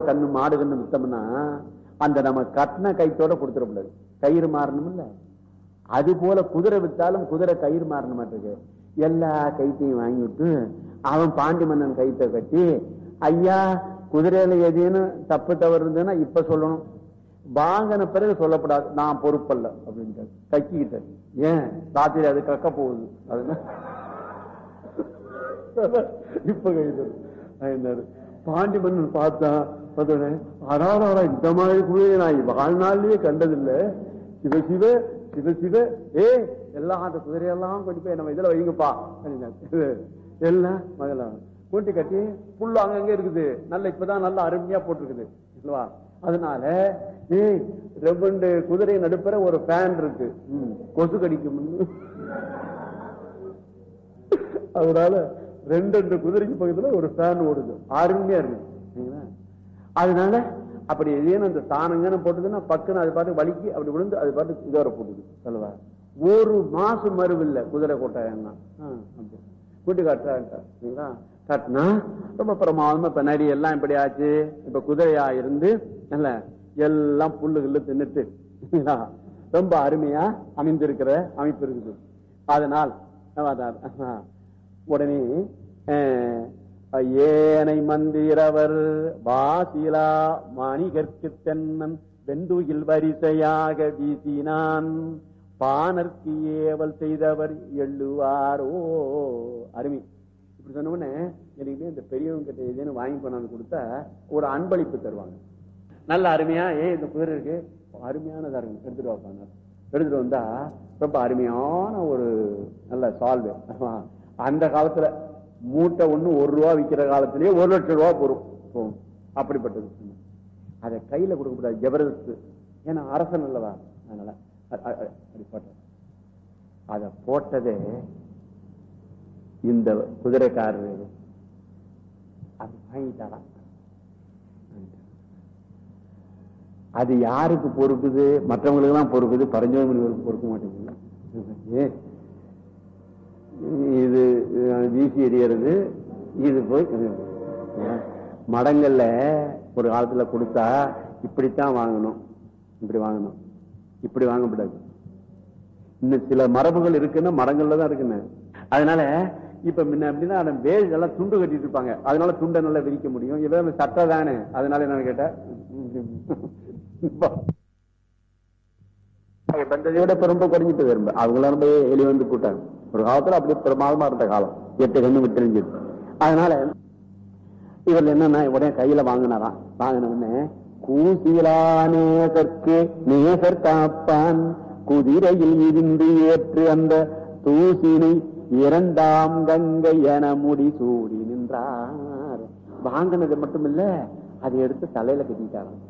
கண்ணு மாடு கண்ணு வித்தோம்னா அந்த நம்ம கட்டின கைத்தோட கொடுத்துடக்கூடாது கயிறு மாறணும்ல அது போல குதிரை வித்தாலும் குதிரை கயிறு மாறணும் மாட்டிருக்கு எல்லா கைத்தையும் வாங்கி விட்டு அவன் பாண்டி மன்னன் கைத்தை கட்டி ஐயா குதிரையில எதேனும் தப்பு தவறு இருந்ததுன்னா இப்ப சொல்லணும் வாங்கின பிறகு சொல்லப்படாது நான் பொறுப்பல்ல அப்படின்ட்டு கக்கிக்கிட்டாரு ஏன் ராத்திரி அது கக்க போகுது அதுதான் இப்ப கைது என்னாரு பாண்டி மன்னன் பார்த்தான் பார்த்தோன்னே அடாடா இந்த மாதிரி குழுவை நான் வாழ்நாள்லயே கண்டதில்லை சிவ சிவ சிவ சிவ ஏ எல்லாம் அந்த குதிரையெல்லாம் கொண்டு போய் நம்ம இதுல வைங்கப்பா அப்படின்னாரு. எல்லாம் மகளா கூட்டி கட்டி புல்லு அங்கங்க இருக்குது நல்ல இப்பதான் நல்லா அருமையா போட்டிருக்குது இல்லவா அதனால ஏய் ரெண்டு குதிரை நடுப்புற ஒரு ஃபேன் இருக்கு ம், கொசு கடிக்கும் அதனால ரெண்டு ரெண்டு குதிரைக்கு பக்கத்துல ஒரு ஃபேன் ஓடுது அருமையா இருக்கு சரிங்களா? அதனால அப்படி ஏதேனும் அந்த சாணங்கன்னு போட்டதுன்னா பக்குன்னு அது பாட்டு வலிக்கு அப்படி விழுந்து அது பாட்டு இதோட போட்டுது சொல்லுவா ஒரு மாசம் மறுவில்லை குதிரை கொட்டாயம்னா கூட்டி காட்டுறான்ட்டா சரிங்களா காட்டினா ரொம்ப பிரமாதமா இப்ப நரி எல்லாம் இப்படி ஆச்சு இப்ப குதிரையா இருந்து நல்ல எல்லாம் புல்லு கில்லு தின்னுட்டு சரிங்களா? ரொம்ப அருமையா அமைந்திருக்கிற அமைப்பு இருக்குது அதனால் அதான், உடனே அஹ், ஏனை மந்திரவர் வாசிலா மாணிகற்கு தென்னன் வெந்துயில் வரிசையாக வீசினான் பானர்க்கு ஏவல் செய்தவர் எள்ளுவாரோ அருமை இப்படி சொன்ன உடனே எனக்கு இந்த பெரியவங்க கிட்ட ஏதேனும் வாங்கி கொண்டாந்து கொடுத்தா ஒரு அன்பளிப்பு தருவாங்க நல்ல அருமையா ஏ இந்த குதிரை இருக்கு அருமையானதா இருக்கு எடுத்துட்டு வாப்பாங்க எடுத்துட்டு வந்தா ரொம்ப அருமையான ஒரு நல்ல சால்வு அந்த காலத்துல மூட்டை ஒண்ணு ஒரு ரூபா விக்கிற காலத்திலேயே ஒரு லட்சம் ரூபா போரும் போகும் அப்படிப்பட்டது அதை கையில கொடுக்க கூடாது ஜபரதத்து ஏன்னா அரசன் அல்லவா அதனால அ- அ- அ- அப்படி போட்ட அத போட்டதே இந்த குதிரைக்காரரு அது வாங்கிட்டாராம் அது யாருக்கு பொறுக்குது மற்றவங்களுக்கு எல்லாம் பொறுக்குது பரஞ்சோதி பொறுக்க மாட்டேங்குது ஏ, இது அஹ், வீசி எறியறது இது போய் அஹ், மடங்கள்ல ஒரு காலத்துல கொடுத்தா இப்படித்தான் வாங்கணும் இப்படி வாங்கணும் இப்படி வாங்கக்கூடாது இன்னும் சில மரபுகள் இருக்குன்னா மடங்கள்ல தான் இருக்குன்னு அதனால இப்ப முன்ன அப்படின்னா அந்த வேல் எல்லாம் துண்டு கட்டிட்டு இருப்பாங்க அதனால துண்டை நல்லா விரிக்க முடியும் இவன் சட்டை தானே அதனால என்ன கேட்டேன் வந்ததை விட இப்ப ரொம்ப குறைஞ்சிட்டு வரும்ப அவங்கள ரொம்ப எலி வந்து கூட்டாங்க ஒரு காலத்துல அப்படியே பிரமாதமா இருந்த காலம் எட்டு கண்ணு விட்டுருந்துச்சு அதனால இவர் என்னன்னா உடனே கையில வாங்கினாராம் வாங்கின உடனே கூசிலா நேசர்க்கு நேசர் காப்பான் குதிரையில் இருந்து ஏற்று அந்த தூசினை இரண்டாம் கங்கை என முடி சூடி நின்றார் வாங்கினது மட்டும் இல்ல அதை எடுத்து தலையில கட்டிட்டாராம்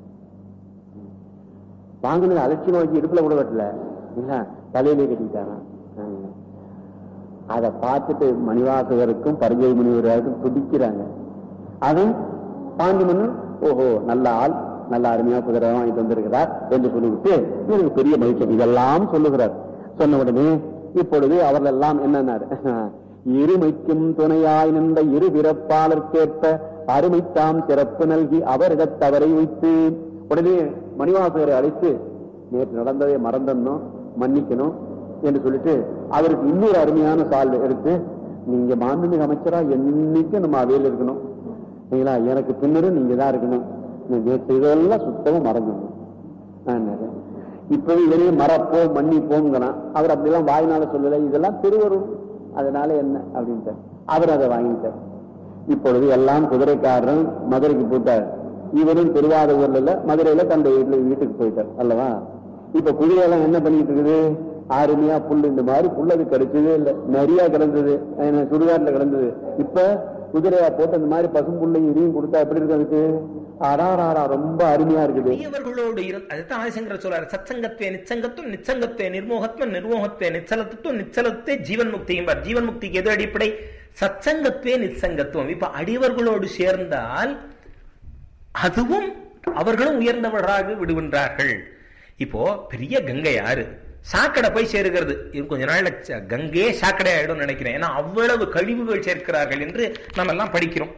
வாங்கினது அலட்சியம் வச்சு இடுப்புல கூட கட்டல இல்ல தலையிலே கட்டிட்டாராம் ஆ. அதை பார்த்துட்டு மணிவாசகருக்கும் பரிஜை முனிவருக்கும் துடிக்கிறாங்க அவன் பாண்டி மன்னன் ஓஹோ நல்ல ஆள் நல்ல அருமையா குதிரை வாங்கிட்டு வந்திருக்கிறார் என்று சொல்லிவிட்டு இவருக்கு பெரிய மகிழ்ச்சி இதெல்லாம் சொல்லுகிறார் சொன்ன உடனே இப்பொழுது அவர்கள் எல்லாம் என்னன்னாரு இருமைக்கும் துணையாய் நின்ற இரு பிறப்பாளர்க்கேற்ப அருமைத்தாம் சிறப்பு நல்கி அவரிடத் தவறை வைத்து உடனே மணிவாசகரை அழைத்து நேற்று நடந்ததை மறந்தணும் மன்னிக்கணும் என்று சொல்லிட்டு அவருக்கு இன்னொரு அருமையான சால் எடுத்து நீங்க மாண்புமிகு அமைச்சரா என்னைக்கும் நம்ம அவையில் இருக்கணும் சரிங்களா எனக்கு பின்னரும் நீங்க தான் இருக்கணும் நீங்க நேற்று இதெல்லாம் சுத்தமா மறந்துடணும் ஆனாரு. இப்பவே வெளியே மறப்போம் மன்னிப்போங்கிறான் அவர் அப்படிலாம் வாய்னால சொல்லல இதெல்லாம் திருவருள் அதனால என்ன அப்படின்ட்டு அவர் அதை வாங்கிட்டார் இப்பொழுது எல்லாம் குதிரைக்காரரும் மதுரைக்கு போயிட்டார் இவரும் திருவாரூர்ல இல்ல மதுரையில தந்தை வீட்டுல வீட்டுக்கு போயிட்டார் அல்லவா இப்ப குதிரையெல்லாம் என்ன பண்ணிட்டு இருக்குது அருமையா புல் இந்த மாதிரி புல் அது கிடைச்சதே இல்ல நிறைய கிடந்தது அஹ் சுடுகாட்டுல கிடந்தது இப்ப குதிரையா போட்டு அந்த மாதிரி பசும் புல்லையும் இதையும் கொடுத்தா எப்படி இருக்கு அதுக்கு அடாராடா ரொம்ப அருமையா இருக்குது பெரியவர்களோடு இருந்து அதுதான் ஆதிசங்கர சொல்றாரு சத்சங்கத்வே நிச்சங்கத்துவம் நிச்சங்கத்வே நிர்மோகத்துவம் நிர்மோகத்வே நிச்சலத்துவம் நிச்சலத்தே ஜீவன் முக்தியும் ஜீவன் முக்திக்கு எது அடிப்படை சத்சங்கத்வே நிச்சங்கத்துவம் இப்ப அடியவர்களோடு சேர்ந்தால் அதுவும் அவர்களும் உயர்ந்தவராக விடுகின்றார்கள் இப்போ பெரிய கங்கை யாரு சாக்கடை போய் சேருகிறது இது கொஞ்ச நாள்ல ச- கங்கையே சாக்கடை ஆயிடும் நினைக்கிறேன் ஏன்னா அவ்வளவு கழிவுகள் சேர்க்கிறார்கள் என்று நம்ம எல்லாம் படிக்கிறோம்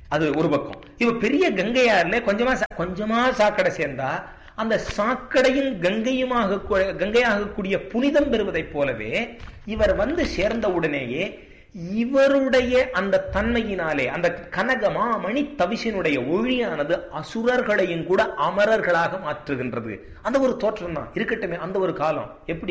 அது ஒரு பக்கம் இவ பெரிய கங்கையாறுல கொஞ்சமா சா- கொஞ்சமா சாக்கடை சேர்ந்தா அந்த சாக்கடையும் கங்கையுமாக கூ- கங்கையாகக்கூடிய புனிதம் பெறுவதைப் போலவே இவர் வந்து சேர்ந்த உடனேயே இவருடைய அந்த தன்மையினாலே அந்த கனகமா மணி தவிசினுடைய ஒளியானது அசுரர்களையும் கூட அமரர்களாக மாற்றுகின்றது அந்த ஒரு தோற்றம் தான் இருக்கட்டுமே அந்த ஒரு காலம் எப்படி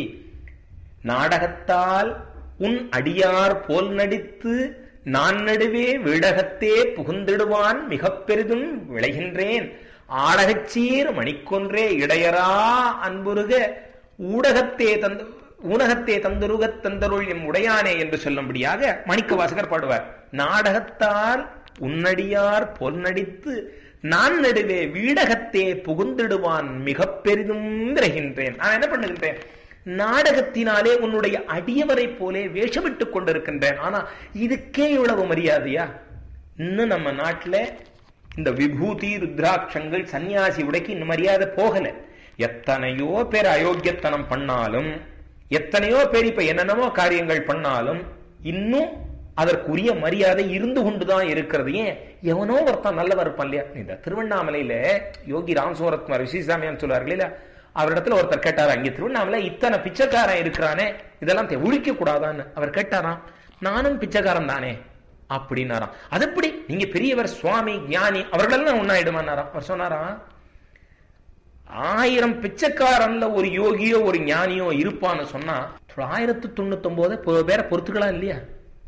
நாடகத்தால் உன் அடியார் போல் நடித்து நான் நடுவே வீடகத்தே புகுந்திடுவான் மிகப் பெரிதும் விளைகின்றேன் ஆடகச்சீர் மணிக்கொன்றே இடையரா அன்புருக ஊடகத்தே தந்து ஊனகத்தே தந்தருகத் தந்தருள் எம் உடையானே என்று சொல்லும்படியாக மாணிக்க வாசகர் பாடுவார் நாடகத்தால் உன்னடியார் போல் நடித்து நான் நடுவே வீடகத்தே புகுந்திடுவான் மிகப் பெரிதும் விரைகின்றேன் நான் என்ன பண்ணுகின்றேன் நாடகத்தினாலே உன்னுடைய அடியவரை போலே வேஷமிட்டுக் கொண்டிருக்கின்றேன் ஆனா இதுக்கே இவ்வளவு மரியாதையா இன்னும் நம்ம நாட்டுல இந்த விபூதி ருத்ராட்சங்கள் சன்னியாசி உடைக்கு இன்னும் மரியாதை போகல எத்தனையோ பேர் அயோக்கியத்தனம் பண்ணாலும் எத்தனையோ பேர் இப்ப என்னென்னமோ காரியங்கள் பண்ணாலும் இன்னும் அதற்குரிய மரியாதை இருந்து கொண்டுதான் இருக்கிறது ஏன் எவனோ ஒருத்தன் நல்லவன் இருப்பான் இல்லையா இந்த திருவண்ணாமலையில யோகி ராமசுவரத்குமார் விஸ்வசாமியான்னு சொல்லுவார்கள் இல்லையா அவரிடத்துல ஒருத்தர் கேட்டாரா இங்க திருவண்ணாமலை இத்தனை பிச்சைக்காரன் இருக்கிறானே இதெல்லாம் ஒழிக்க கூடாதான்னு அவர் கேட்டாராம் நானும் பிச்சைக்காரன் தானே அப்படின்னாராம் அது எப்படி நீங்க பெரியவர் சுவாமி ஞானி அவர்களெல்லாம் ஒன்னாயிடுமானாராம் அவர் சொன்னாராம் ஆயிரம் பிச்சைக்காரன்ல ஒரு யோகியோ ஒரு ஞானியோ இருப்பான்னு சொன்னா தொள்ளாயிரத்து தொண்ணூத்தி ஒன்பது பேரை பொறுத்துக்கலாம் இல்லையா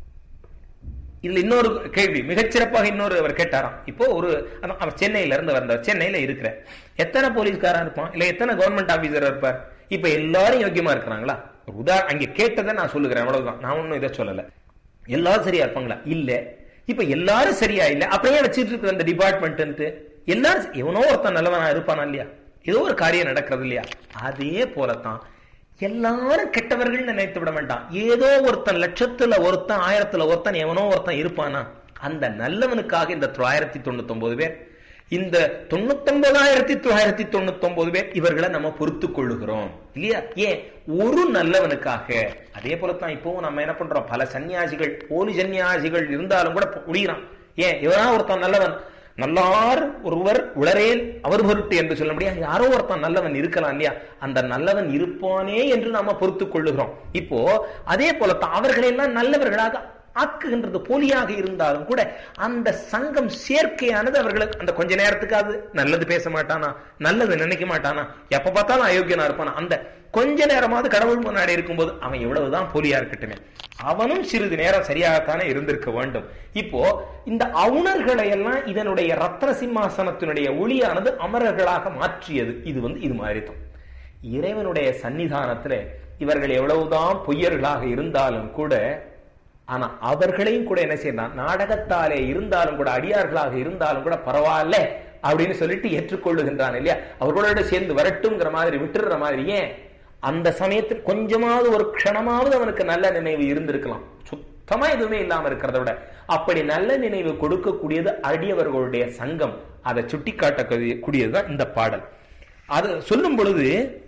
இதுல இன்னொரு கேள்வி மிகச்சிறப்பாக இன்னொரு அவர் கேட்டாராம் இப்போ ஒரு அதான் அவர் சென்னையில இருந்து வந்தார் சென்னையில இருக்கிற எத்தனை போலீஸ்காரன் இருப்பான் இல்ல எத்தனை கவர்மெண்ட் ஆபீசர் இருப்பார் இப்ப எல்லாரும் யோக்கியமா இருக்கிறாங்களா ஒரு உதா அங்க கேட்டதை நான் சொல்லுகிறேன் அவ்வளவுதான் நான் ஒன்னும் இதை சொல்லல எல்லாரும் சரியா இருப்பாங்களா இல்ல இப்ப எல்லாரும் சரியா இல்ல அப்புறம் ஏன் வச்சிட்டு இருக்கிற அந்த டிபார்ட்மெண்ட் எல்லாரும் எவனோ ஒருத்தன் நல்லவனா இருப்பானா இல்லையா ஏதோ ஒரு காரியம் நடக்கிறது இல்லையா அதே போலத்தான் எல்லாரும் கெட்டவர்கள் நினைத்து விட வேண்டாம் ஏதோ ஒருத்தன் லட்சத்துல ஒருத்தன் ஆயிரத்துல ஒருத்தன் எவனோ ஒருத்தன் இருப்பானா அந்த நல்லவனுக்காக இந்த தொள்ளாயிரத்தி தொண்ணூத்தி ஒன்பது பேர் இந்த தொண்ணூத்தொன்பதாயிரத்தி தொள்ளாயிரத்தி தொண்ணூத்தி ஒன்பது பேர் இவர்களை நம்ம பொறுத்து கொள்ளுகிறோம் இல்லையா ஏன் ஒரு நல்லவனுக்காக அதே போலத்தான் இப்போ நம்ம என்ன பண்றோம் பல சன்னியாசிகள் போலி சன்னியாசிகள் இருந்தாலும் கூட முடிகிறான் ஏன் இவனா ஒருத்தன் நல்லவன் நல்லார் ஒருவர் உளரேல் அவர் பொருட்டு என்று சொல்ல முடியாது யாரோ ஒருத்தன் நல்லவன் இருக்கலாம் இல்லையா அந்த நல்லவன் இருப்பானே என்று நாம பொறுத்து கொள்ளுகிறோம் இப்போ அதே போலத்தான் அவர்களை எல்லாம் நல்லவர்களாக ஆக்குகின்றது போலியாக இருந்தாலும் கூட அந்த சங்கம் சேர்க்கையானது அவர்களுக்கு அந்த கொஞ்ச நேரத்துக்கு அது நல்லது பேச மாட்டானா நல்லது நினைக்க மாட்டானா எப்ப பார்த்தாலும் அயோக்கியனா இருப்பானா அந்த கொஞ்ச நேரமாவது கடவுள் முன்னாடி இருக்கும்போது அவன் எவ்வளவுதான் போலியா இருக்கட்டுமே அவனும் சிறிது நேரம் சரியாகத்தானே இருந்திருக்க வேண்டும் இப்போ இந்த அவுணர்களை எல்லாம் இதனுடைய ரத்ன சிம்மாசனத்தினுடைய ஒளியானது அமரர்களாக மாற்றியது இது வந்து இது மாதிரி தான் இறைவனுடைய சன்னிதானத்துல இவர்கள் எவ்வளவுதான் பொய்யர்களாக இருந்தாலும் கூட ஆனா அவர்களையும் கூட என்ன செய்யறான் நாடகத்தாலே இருந்தாலும் கூட அடியார்களாக இருந்தாலும் கூட பரவாயில்ல அப்படின்னு சொல்லிட்டு ஏற்றுக்கொள்ளுகின்றான் இல்லையா அவர்களோட சேர்ந்து வரட்டும்ங்கிற மாதிரி விட்டுற மாதிரி ஏன் அந்த சமயத்தில் கொஞ்சமாவது ஒரு க்ஷணமாவது அவனுக்கு நல்ல நினைவு இருந்திருக்கலாம் சுத்தமா எதுவுமே இல்லாம இருக்கிறத விட அப்படி நல்ல நினைவு கொடுக்கக்கூடியது அடியவர்களுடைய சங்கம் அதை சுட்டி காட்டக்கூடியதுதான் இந்த பாடல் அது சொல்லும் பொழுது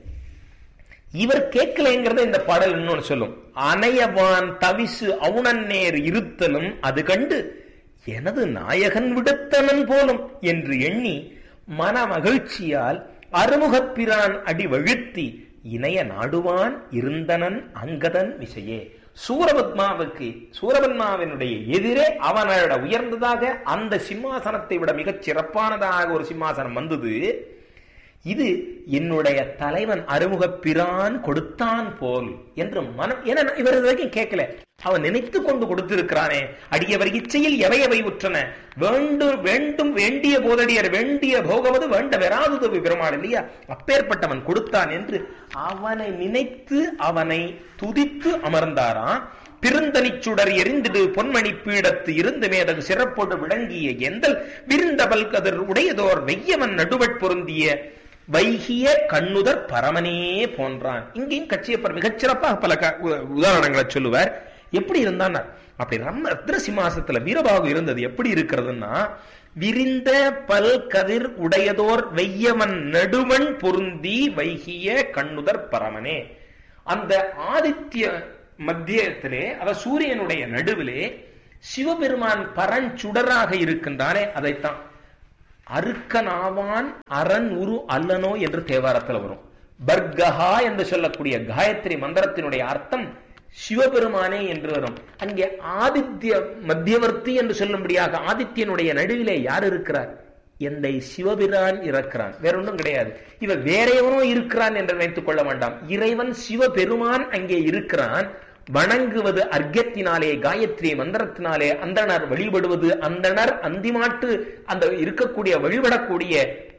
இவர் கேட்கலைங்கிறத இந்த பாடல் இன்னொன்னு சொல்லும் அணையவான் தவிசு அவுணன்னேர் இருத்தலும் அது கண்டு எனது நாயகன் விடுத்தனன் போலும் என்று எண்ணி மன மகிழ்ச்சியால் அருமுகப்பிரான் அடி வழுத்தி இணைய நாடுவான் இருந்தனன் அங்கதன் விசையே சூரபத்மாவுக்கு சூரபத்மாவினுடைய எதிரே அவனோட உயர்ந்ததாக அந்த சிம்மாசனத்தை விட மிகச் சிறப்பானதாக ஒரு சிம்மாசனம் வந்தது இது என்னுடைய தலைவன் அறுமுக பிரான் கொடுத்தான் போல் என்று மனம் என இவர் வரைக்கும் கேட்கல அவன் நினைத்து கொண்டு கொடுத்திருக்கிறானே அடியவர் இச்சையில் எவை எவை உற்றன வேண்டும் வேண்டும் வேண்டிய போதடியர் வேண்டிய போகவது வேண்ட வெறாதுதவி பெருமாள் இல்லையா அப்பேற்பட்டவன் கொடுத்தான் என்று அவனை நினைத்து அவனை துதித்து அமர்ந்தாராம் பிருந்தனிச் சுடர் எரிந்திடு பொன்மணி பீடத்து இருந்து மேதகு சிறப்போடு விளங்கிய எந்தல் விருந்தபல் கதிர் உடையதோர் வெய்யவன் நடுவட் பொருந்திய வைகிய கண்ணுதர் பரமனே போன்றான் இங்கேயும் கட்சியப்பர் மிகச்சிறப்பாக பல உதாரணங்களை சொல்லுவார் எப்படி இருந்தான் அப்படி நம்ம ரத்ன சிம்மாசத்துல வீரபாகு இருந்தது எப்படி இருக்கிறதுன்னா விரிந்த பல் கதிர் உடையதோர் வெய்யவன் நடுவன் பொருந்தி வைகிய கண்ணுதர் பரமனே அந்த ஆதித்ய மத்தியத்திலே அவ சூரியனுடைய நடுவிலே சிவபெருமான் பரஞ்சுடராக இருக்கின்றானே அதைத்தான் அருக்கனாவான் அரண் உரு அல்லனோ என்று தேவாரத்தில் வரும் பர்கஹா என்று சொல்லக்கூடிய காயத்ரி மந்திரத்தினுடைய அர்த்தம் சிவபெருமானே என்று வரும் அங்கே ஆதித்ய மத்தியவர்த்தி என்று சொல்லும்படியாக ஆதித்யனுடைய நடுவிலே யார் இருக்கிறார் எந்தை சிவபிரான் இருக்கிறான் வேற ஒன்றும் கிடையாது இவ வேற எவனோ இருக்கிறான் என்று நினைத்துக் கொள்ள வேண்டாம் இறைவன் சிவபெருமான் அங்கே இருக்கிறான் வணங்குவது அர்க்கத்தினாலே காயத்ரி மந்திரத்தினாலே அந்தனர் வழிபடுவது அந்தனர் அந்திமாட்டு அந்த இருக்கக்கூடிய வழிபடக்கூடிய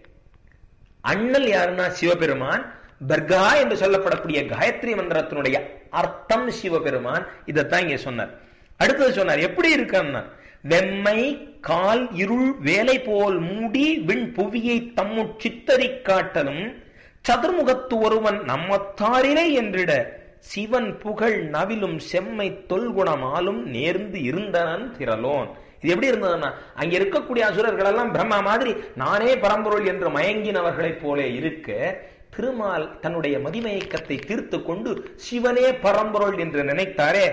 அண்ணல் யாருன்னா சிவபெருமான் பர்கா என்று சொல்லப்படக்கூடிய காயத்ரி மந்திரத்தினுடைய அர்த்தம் சிவபெருமான் இதைத்தான் இங்க சொன்னார் அடுத்தது சொன்னார் எப்படி இருக்கான்னா வெம்மை கால் இருள் வேலை போல் மூடி விண் புவியை தம்முட் சித்தரி காட்டலும் சதுர்முகத்து ஒருவன் நம்மத்தாரிலே என்றிட சிவன் புகழ் நவிலும் செம்மை தொல்குணமாலும் நேர்ந்து இருந்தனன் திரலோன் இது எப்படி இருந்ததுன்னா அங்க இருக்கக்கூடிய அசுரர்கள் எல்லாம் பிரம்மா மாதிரி நானே பரம்பொருள் என்று மயங்கினவர்களைப் போல இருக்க திருமால் தன்னுடைய மதிமயக்கத்தை தீர்த்து கொண்டு சிவனே பரம்பொருள் என்று நினைத்தாரே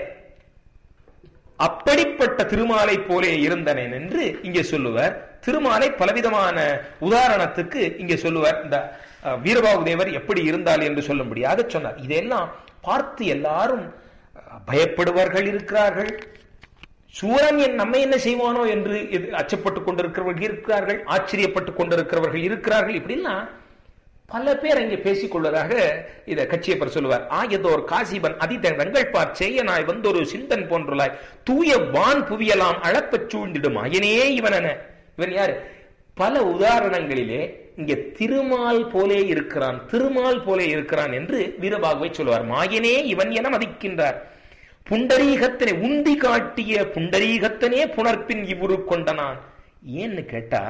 அப்படிப்பட்ட திருமாலை போலே இருந்தனேன் என்று இங்கே சொல்லுவார் திருமாலை பலவிதமான உதாரணத்துக்கு இங்கே சொல்லுவார் இந்த வீரபாகு தேவர் எப்படி இருந்தால் என்று சொல்லும்படியாக சொன்னார் இதெல்லாம் பார்த்து எல்லாரும் பயப்படுவார்கள் இருக்கிறார்கள் சூரன் என் நம்மை என்ன செய்வானோ என்று அச்சப்பட்டுக் கொண்டிருக்கிறவர்கள் இருக்கிறார்கள் ஆச்சரியப்பட்டுக் கொண்டிருக்கிறவர்கள் இருக்கிறார்கள் இப்படிலாம் பல பேர் அங்கே பேசிக் கொள்வதாக இத கட்சியப்பர் சொல்லுவார் ஆயதோர் காசிபன் அதிதன் ரங்கள் பார் செய்யனாய் வந்தொரு சிந்தன் போன்றுலாய் தூய வான் புவியலாம் அளப்பச் சூழ்ந்திடும் அயனே இவனென இவன் யாரு பல உதாரணங்களிலே இங்கே திருமால் போலே இருக்கிறான் திருமால் போலே இருக்கிறான் என்று வீரபாகுவை சொல்லுவார் மாயனே இவன் என மதிக்கின்றார் புண்டரீகத்தனை உந்தி காட்டிய புண்டரீகத்தனே புணர்ப்பின் இவ்வுரு கொண்டனான் ஏன்னு கேட்டா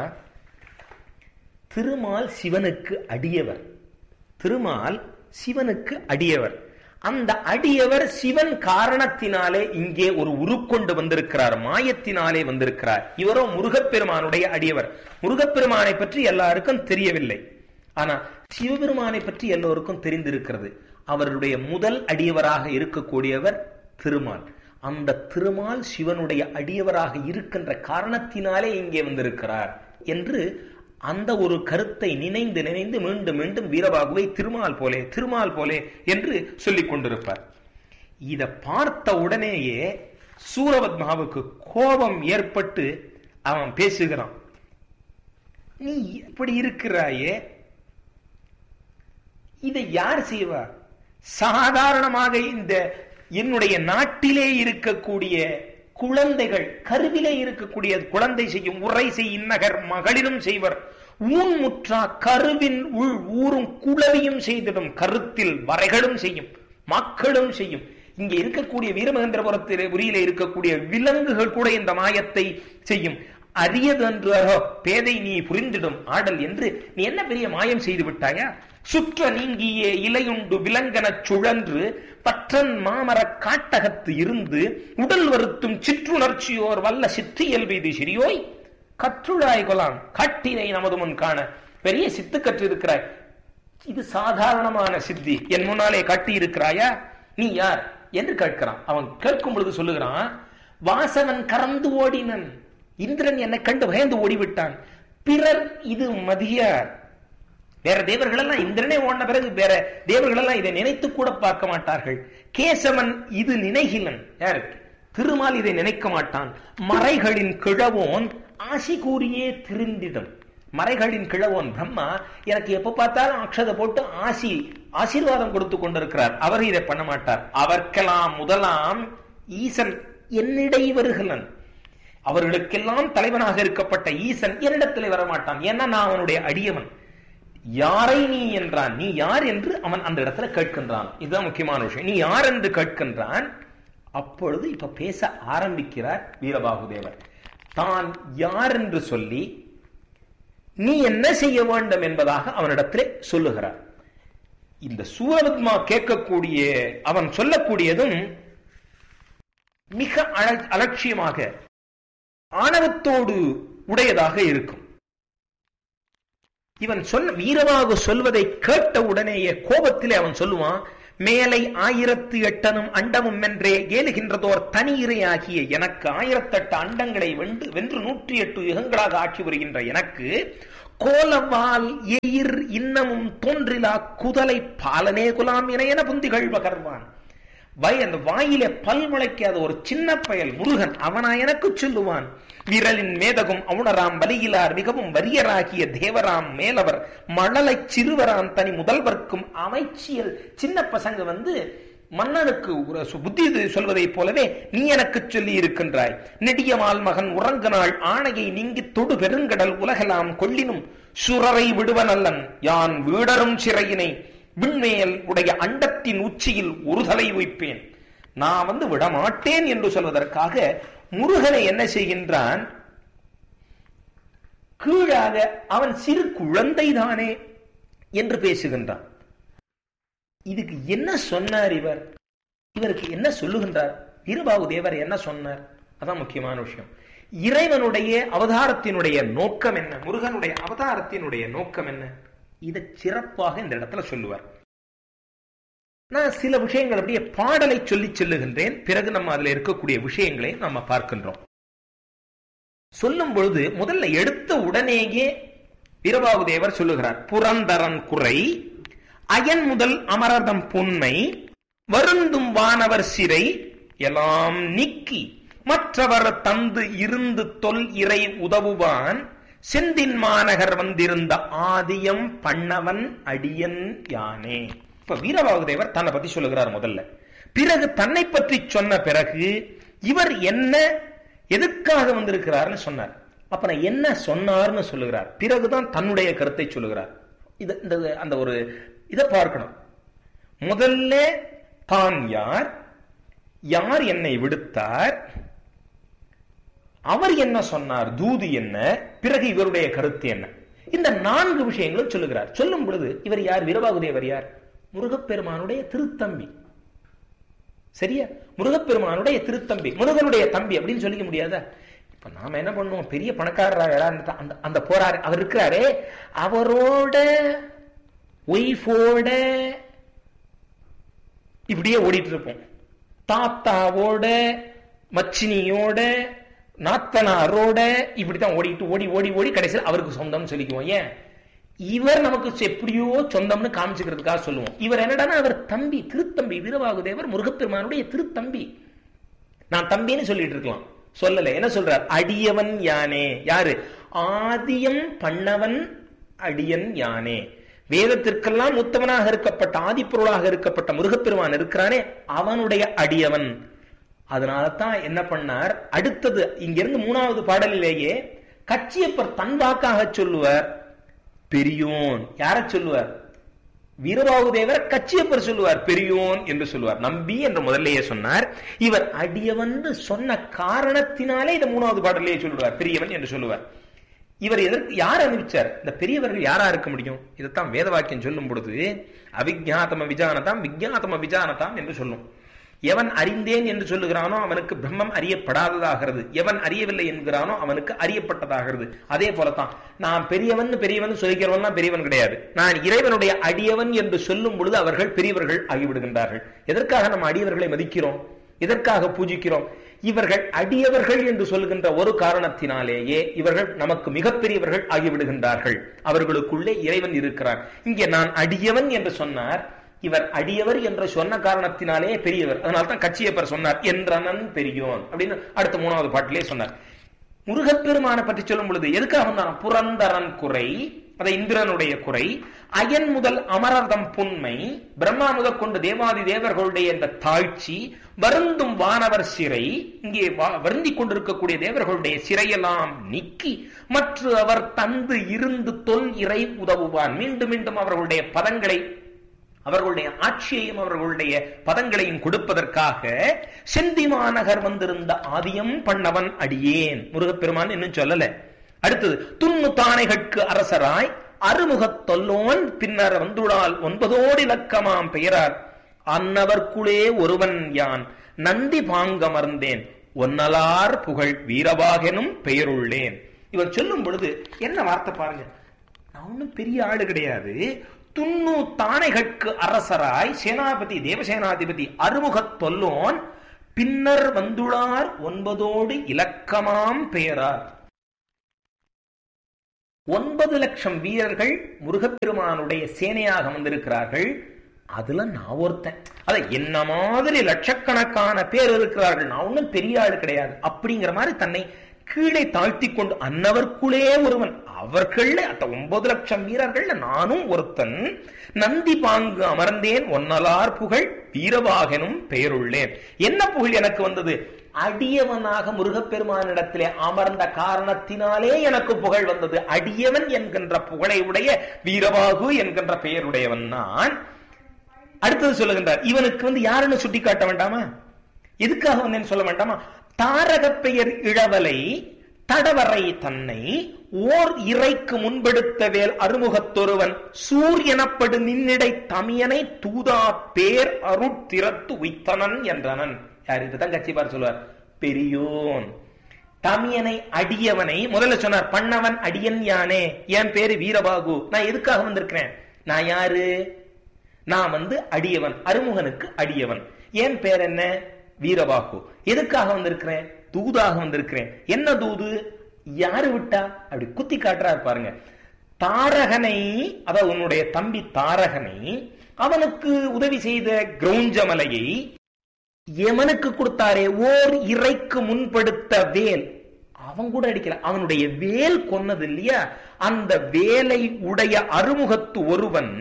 திருமால் சிவனுக்கு அடியவர் திருமால் சிவனுக்கு அடியவர் அந்த அடியவர் சிவன் காரணத்தினாலே இங்கே ஒரு உருக்கொண்டு வந்திருக்கிறார் மாயத்தினாலே வந்திருக்கிறார் இவரோ முருகப்பெருமானுடைய அடியவர் முருகப்பெருமானை பற்றி எல்லாருக்கும் தெரியவில்லை ஆனா சிவபெருமானை பற்றி எல்லோருக்கும் தெரிந்திருக்கிறது அவருடைய முதல் அடியவராக இருக்கக்கூடியவர் திருமால் அந்த திருமால் சிவனுடைய அடியவராக இருக்கின்ற காரணத்தினாலே இங்கே வந்திருக்கிறார் என்று அந்த ஒரு கருத்தை நினைந்து நினைந்து மீண்டும் மீண்டும் வீரபாகுவை திருமால் போலே திருமால் போலே என்று சொல்லிக் கொண்டிருப்பார் இத பார்த்த உடனேயே சூரபத்மாவுக்கு கோபம் ஏற்பட்டு அவன் பேசுகிறான் நீ இப்படி இருக்கிறாயே இதை யார் செய்வா சாதாரணமாக இந்த என்னுடைய நாட்டிலே இருக்கக்கூடிய குழந்தைகள் கருவிலே இருக்கக்கூடிய குழந்தை செய்யும் உரை செய்யும் நகர் மகளிரும் செய்வர் ஊன் முற்றா கருவின் உள் ஊரும் குளவியும் செய்திடும் கருத்தில் வரைகளும் செய்யும் மக்களும் செய்யும் இங்கே இருக்கக்கூடிய வீரமகேந்திரபுரத்திலே உரியில இருக்கக்கூடிய விலங்குகள் கூட இந்த மாயத்தை செய்யும் அரியது என்று பேதை நீ புரிந்திடும் ஆடல் என்று நீ என்ன பெரிய மாயம் செய்து விட்டாயா சுற்ற நீங்கிய இலையுண்டு விலங்கனச் சுழன்று பற்றன் மாமர காட்டகத்து இருந்து உடல் வருத்தும் சிற்றுணர்ச்சியோர் வல்ல சிற்றியல் வீதி சிறியோய் கற்றுழாய் கொலாம் கட்டினை நமது முன் காண பெரிய சித்து கற்று இருக்கிறாய் இது சாதாரணமான சித்தி என் முன்னாலே காட்டி இருக்கிறாயா நீ யார் என்று கேட்கிறான் அவன் கேட்கும் பொழுது சொல்லுகிறான் வாசவன் கறந்து ஓடினன் இந்திரன் என்னை கண்டு பயந்து ஓடிவிட்டான் பிறர் இது மதியார் வேற தேவர்கள் எல்லாம் இந்திரனே ஓடின பிறகு வேற தேவர்கள் எல்லாம் இதை நினைத்து கூட பார்க்க மாட்டார்கள் கேசவன் இது நினைகிலன் யாருக்கு திருமால் இதை நினைக்க மாட்டான் மறைகளின் கிழவோன் ஆசி கூறியே திருந்திடும் மறைகளின் கிழவோன் பிரம்மா எனக்கு எப்ப பார்த்தாலும் அக்ஷதை போட்டு ஆசி ஆசீர்வாதம் கொடுத்து கொண்டிருக்கிறார் அவர் இதை பண்ண மாட்டார் அவர்க்கெல்லாம் முதலாம் ஈசன் என்னிடை வருகிறன் அவர்களுக்கெல்லாம் தலைவனாக இருக்கப்பட்ட ஈசன் என்னிடத்தில் வரமாட்டான் ஏன்னா நான் அவனுடைய அடியவன் யாரை நீ என்றான் நீ யார் என்று அவன் அந்த இடத்துல கேட்கின்றான் இதுதான் முக்கியமான விஷயம் நீ யார் என்று கேட்கின்றான் அப்பொழுது இப்ப பேச ஆரம்பிக்கிறார் வீரபாகுதேவர் தான் யார் என்று சொல்லி நீ என்ன செய்ய வேண்டும் என்பதாக அவனிடத்திலே சொல்லுகிறார் இந்த சூரபத்மா கேட்கக்கூடிய அவன் சொல்லக்கூடியதும் மிக அலட்சியமாக ஆணவத்தோடு உடையதாக இருக்கும் இவன் சொன்ன வீரமாக சொல்வதை கேட்ட உடனேயே கோபத்திலே அவன் சொல்லுவான் மேலை ஆயிரத்து எட்டனும் அண்டமும் வென்றே ஏலுகின்றதோர் தனி இறையாகிய எனக்கு ஆயிரத்தெட்டு அண்டங்களை வென்று வென்று நூற்றி எட்டு யுகங்களாக ஆட்சி புரிகின்ற எனக்கு கோலவால் எயிர் இன்னமும் தோன்றிலா குதலை பாலனே குலாம் என என புந்திகள் பகர்வான் வய அந்த வாயிலே பல் முளைக்காத ஒரு சின்ன பயல் முருகன் அவனா எனக்கு சொல்லுவான் விரலின் மேதகும் அவுணராம் வலியிலார் மிகவும் வரியராகிய தேவராம் மேலவர் மழலை சிறுவராம் தனி முதல்வர்க்கும் அமைச்சியல் சின்ன பசங்க வந்து மன்னனுக்கு ஒரு சு- புத்தி இது சொல்வதைப் போலவே நீ எனக்கு சொல்லி இருக்கின்றாய் நெடியமால் மகன் உறங்க நாள் ஆணையை நீங்கி தொடு பெருங்கடல் உலகலாம் கொள்ளினும் சுரரை விடுவனல்லன் யான் வீடரும் சிறையினை விண்மேல் உடைய அண்டத்தின் உச்சியில் ஒரு தலை வைப்பேன் நான் வந்து விடமாட்டேன் என்று சொல்வதற்காக முருகனை என்ன செய்கின்றான் கீழாக அவன் சிறு குழந்தைதானே என்று பேசுகின்றான் இதுக்கு என்ன சொன்னார் இவர் இவருக்கு என்ன சொல்லுகின்றார் வீரபாகு தேவர் என்ன சொன்னார் அதான் முக்கியமான விஷயம் இறைவனுடைய அவதாரத்தினுடைய நோக்கம் என்ன முருகனுடைய அவதாரத்தினுடைய நோக்கம் என்ன இதை சிறப்பாக இந்த இடத்துல சொல்லுவார் நான் சில விஷயங்கள் அப்படியே பாடலை சொல்லி செல்லுகின்றேன் பிறகு நம்ம அதுல இருக்கக்கூடிய விஷயங்களை நம்ம பார்க்கின்றோம் சொல்லும் பொழுது முதல்ல எடுத்த உடனேயே வீரபாகு தேவர் சொல்லுகிறார் புரந்தரன் குறை அயன் முதல் அமரதம் புன்மை வருந்தும் வானவர் சிறை எல்லாம் நீக்கி மற்றவர் தந்து இருந்து தொல் இறை உதவுவான் செந்தின் மாநகர் வந்திருந்த ஆதியம் பண்ணவன் அடியன் யானே இப்ப வீரபாகு தேவர் தன்னை பத்தி சொல்லுகிறார் முதல்ல பிறகு தன்னை பற்றி சொன்ன பிறகு இவர் என்ன எதுக்காக வந்திருக்கிறார்னு சொன்னார் அப்ப நான் என்ன சொன்னார்னு சொல்லுகிறார் பிறகுதான் தன்னுடைய கருத்தை சொல்லுகிறார் இது இந்த அந்த ஒரு இதை பார்க்கணும் முதல்ல தான் யார் யார் என்னை விடுத்தார் அவர் என்ன சொன்னார் தூது என்ன பிறகு இவருடைய கருத்து என்ன இந்த நான்கு விஷயங்களும் சொல்லுகிறார் சொல்லும் பொழுது இவர் யார் வீரபாகுதேவர் யார் முருகப்பெருமானுடைய திருத்தம்பி சரியா முருகப்பெருமானுடைய திருத்தம்பி முருகனுடைய தம்பி அப்படின்னு சொல்லிக்க முடியாதா இப்ப நாம என்ன பண்ணுவோம் பெரிய பணக்காரரா அந்த அந்த போறாரு அவர் இருக்கிறாரே அவரோட ஒய்ஃபோட இப்படியே ஓடிட்டு இருப்போம் தாத்தாவோட மச்சினியோட நாத்தனாரோட இப்படித்தான் ஓடிட்டு ஓடி ஓடி ஓடி கடைசியில் அவருக்கு சொந்தம்னு சொல்லிக்குவோம் ஏன் இவர் நமக்கு எப்படியோ சொந்தம்னு காமிச்சுக்கிறதுக்காக சொல்லுவோம் இவர் என்னடானா அவர் தம்பி திருத்தம்பி வீரபாகுதேவர் முருகப்பெருமானுடைய திருத்தம்பி நான் தம்பின்னு சொல்லிட்டு இருக்கலாம் சொல்லல என்ன சொல்றார் அடியவன் யானே யாரு ஆதியம் பண்ணவன் அடியன் யானே வேதத்திற்கெல்லாம் உத்தமனாக இருக்கப்பட்ட ஆதிப்பொருளாக இருக்கப்பட்ட முருகப்பெருமான் இருக்கிறானே அவனுடைய அடியவன் அதனால தான் என்ன பண்ணார் அடுத்தது இங்கிருந்து மூணாவது பாடலிலேயே கச்சியப்பர் தன் வாக்காக சொல்லுவார் பெரியோன் யார சொல்லுவார் வீரபாகுதேவர் கச்சியப்பர் சொல்லுவார் பெரியோன் என்று சொல்லுவார் நம்பி என்று முதல்லையே சொன்னார் இவர் அடியவன் சொன்ன காரணத்தினாலே இதை மூணாவது பாடலையே சொல்லுவார் பெரியவன் என்று சொல்லுவார் இவர் எதற்கு யார் அறிவிச்சார் இந்த பெரியவர்கள் யாரா இருக்க முடியும் இதைத்தான் வேத வாக்கியம் சொல்லும் பொழுது அவிஜாத்தம விஜானதாம் விஜாத்தம விஜானதாம் என்று சொல்லும் எவன் அறிந்தேன் என்று சொல்லுகிறானோ அவனுக்கு பிரம்மம் அறியப்படாததாகிறது எவன் அறியவில்லை என்கிறானோ அவனுக்கு அறியப்பட்டதாகிறது அதே போலத்தான் நான் பெரியவன் பெரியவன் சொல்லிக்கிறவன் பெரியவன் கிடையாது நான் இறைவனுடைய அடியவன் என்று சொல்லும் பொழுது அவர்கள் பெரியவர்கள் ஆகிவிடுகின்றார்கள் எதற்காக நம்ம அடியவர்களை மதிக்கிறோம் எதற்காக பூஜிக்கிறோம் இவர்கள் அடியவர்கள் என்று சொல்கின்ற ஒரு காரணத்தினாலேயே இவர்கள் நமக்கு மிகப்பெரியவர்கள் ஆகிவிடுகின்றார்கள் அவர்களுக்குள்ளே இறைவன் இருக்கிறார் இங்கே நான் அடியவன் என்று சொன்னார் இவர் அடியவர் என்று சொன்ன காரணத்தினாலே பெரியவர் அதனால தான் கச்சியப்பர் சொன்னார் என்றனன் பெரியோன் அப்படின்னு அடுத்த மூணாவது பாட்டிலே சொன்னார் முருகப்பெருமான பற்றி சொல்லும் பொழுது எதுக்காக வந்தான் புரந்தரன் குறை அதை இந்திரனுடைய குறை அயன் முதல் அமரர்தம் புன்மை பிரம்மா முதல் கொண்டு தேவாதி தேவர்களுடைய இந்த தாழ்ச்சி வருந்தும் வானவர் சிறை இங்கே வருந்தி கொண்டிருக்கக்கூடிய தேவர்களுடைய சிறையெல்லாம் நீக்கி மற்ற அவர் தந்து இருந்து தொல் இறை உதவுவான் மீண்டும் மீண்டும் அவர்களுடைய பதங்களை அவர்களுடைய ஆட்சியையும் அவர்களுடைய பதங்களையும் கொடுப்பதற்காக செந்தி மாநகர் வந்திருந்த ஆதியம் பண்ணவன் அடியேன் முருகப்பெருமான் இன்னும் சொல்லல அடுத்தது துண்ணு தானைகட்கு அரசராய் அருமுகத் தொல்லோன் பின்னர் வந்துடால் ஒன்பதோடு இலக்கமாம் பெயரார் அன்னவர்க்குளே ஒருவன் யான் நந்தி பாங்கமர்ந்தேன் ஒன்னலார் புகழ் வீரவாகெனும் பெயருள்ளேன் இவர் சொல்லும் பொழுது என்ன வார்த்தை பாருங்க நான் ஒன்னும் பெரிய ஆடு கிடையாது துண்ணு தானைகட்கு அரசராய் சேனாபதி தேவசேனாதிபதி அறுமுகத் தொல்லோன் பின்னர் வந்துளார் ஒன்பதோடு இலக்கமாம் பெயரார் ஒன்பது லட்சம் வீரர்கள் முருகப்பெருமானுடைய சேனையாக வந்திருக்கிறார்கள் அதுல நான் ஒருத்தன் அத என்ன மாதிரி லட்சக்கணக்கான பேர் இருக்கிறார்கள் நான் ஒன்னும் பெரிய ஆள் கிடையாது அப்படிங்கிற மாதிரி தன்னை கீழே தாழ்த்தி கொண்டு அன்னவர்க்குள்ளே ஒருவன் அவர்கள் அந்த ஒன்பது லட்சம் வீரர்கள் நானும் ஒருத்தன் நந்தி பாங்கு அமர்ந்தேன் ஒன்னலார் புகழ் வீரவாகனும் பெயருள்ளேன் என்ன புகழ் எனக்கு வந்தது அடியவனாக முருகப்பெருமானிடத்திலே அமர்ந்த காரணத்தினாலே எனக்கு புகழ் வந்தது அடியவன் என்கின்ற புகழை உடைய வீரவாகு என்கின்ற பெயருடையவன் நான் அடுத்தது சொல்லுகின்றார் இவனுக்கு வந்து யாருன்னு சுட்டி காட்ட வேண்டாமா எதுக்காக வந்தேன்னு சொல்ல வேண்டாமா தாரக பெயர் இளவலை தடவரை தன்னை ஓர் இறைக்கு முன்பெடுத்த வேல் அறுமுகத்தொருவன் சூர் எனப்படு நின்னிடை தமியனை தூதா பேர் அருட்திறத்து உய்த்தனன் என்றனன் யார் இதுதான் கட்சிபார் சொல்வார் பெரியோன் தமியனை அடியவனை முதல்ல சொன்னார் பண்ணவன் அடியன் யானே என் பேரு வீரபாகு நான் எதுக்காக வந்திருக்கிறேன் நான் யாரு நான் வந்து அடியவன் அருமுகனுக்கு அடியவன் என் பேர் என்ன வீரபாகு எதுக்காக வந்திருக்கிறேன் தூதாக வந்திருக்கிறேன் என்ன தூது யாரு விட்டா அப்படி குத்தி காட்டுறாரு பாருங்க தாரகனை அதாவது உன்னுடைய தம்பி தாரகனை அவனுக்கு உதவி செய்த கிரௌஞ்சமலையை எமனுக்கு கொடுத்தாரே ஓர் இறைக்கு முன்படுத்த வேல் அவன் கூட அடிக்கல அவனுடைய வேல் கொன்னது இல்லையா அந்த வேலை உடைய அருமுகத்து ஒருவன்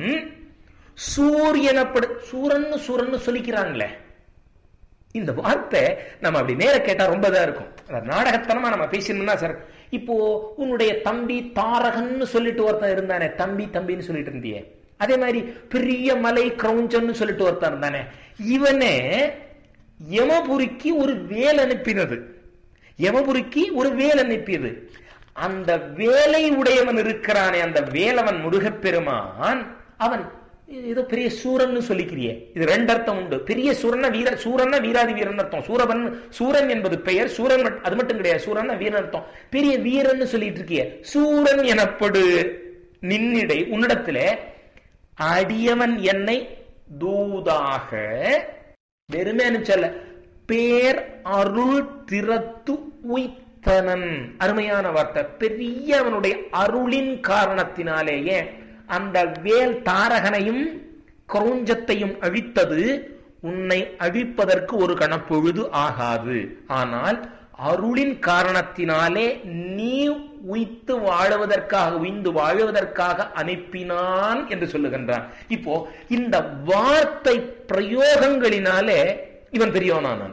சூரியனப்படு சூரன் சூரன் சொல்லிக்கிறாங்களே இந்த வார்த்தை நம்ம அப்படி நேர கேட்டா ரொம்ப இதா இருக்கும் நாடகத்தனமா நம்ம பேசணும்னா சார் இப்போ உன்னுடைய தம்பி தாரகன்னு சொல்லிட்டு ஒருத்தன் இருந்தானே தம்பி தம்பின்னு சொல்லிட்டு இருந்தியே அதே மாதிரி பெரிய மலை கிரௌஞ்சன்னு சொல்லிட்டு ஒருத்தன் இருந்தானே இவனே யமபுரிக்கு ஒரு வேல் அனுப்பினது யமபுரிக்கு ஒரு வேல் அனுப்பியது அந்த வேலை உடையவன் இருக்கிறானே அந்த வேலவன் முருகப்பெருமான் அவன் ஏதோ பெரிய சூரன் சொல்லிக்கிறியே இது ரெண்டு அர்த்தம் உண்டு பெரிய சூரன வீர சூரன வீராதி வீரன் அர்த்தம் சூரவன் சூரன் என்பது பெயர் சூரன் அது மட்டும் கிடையாது சூரன் வீரன் அர்த்தம் பெரிய வீரன் சொல்லிட்டு இருக்கிய சூரன் எனப்படு நின்னிடை உன்னிடத்துல அடியவன் என்னை தூதாக வெறுமே சொல்ல பேர் அருள் திறத்து உய்த்தனன் அருமையான வார்த்தை பெரிய அவனுடைய அருளின் காரணத்தினாலேயே அந்த வேல் தாரகனையும் கிரௌஞ்சத்தையும் அழித்தது உன்னை அழிப்பதற்கு ஒரு கணப்பொழுது ஆகாது ஆனால் அருளின் காரணத்தினாலே நீ உய்த்து வாழுவதற்காக உய்ந்து வாழுவதற்காக அனுப்பினான் என்று சொல்லுகின்றான் இப்போ இந்த வார்த்தை பிரயோகங்களினாலே இவன் பெரியவனானான்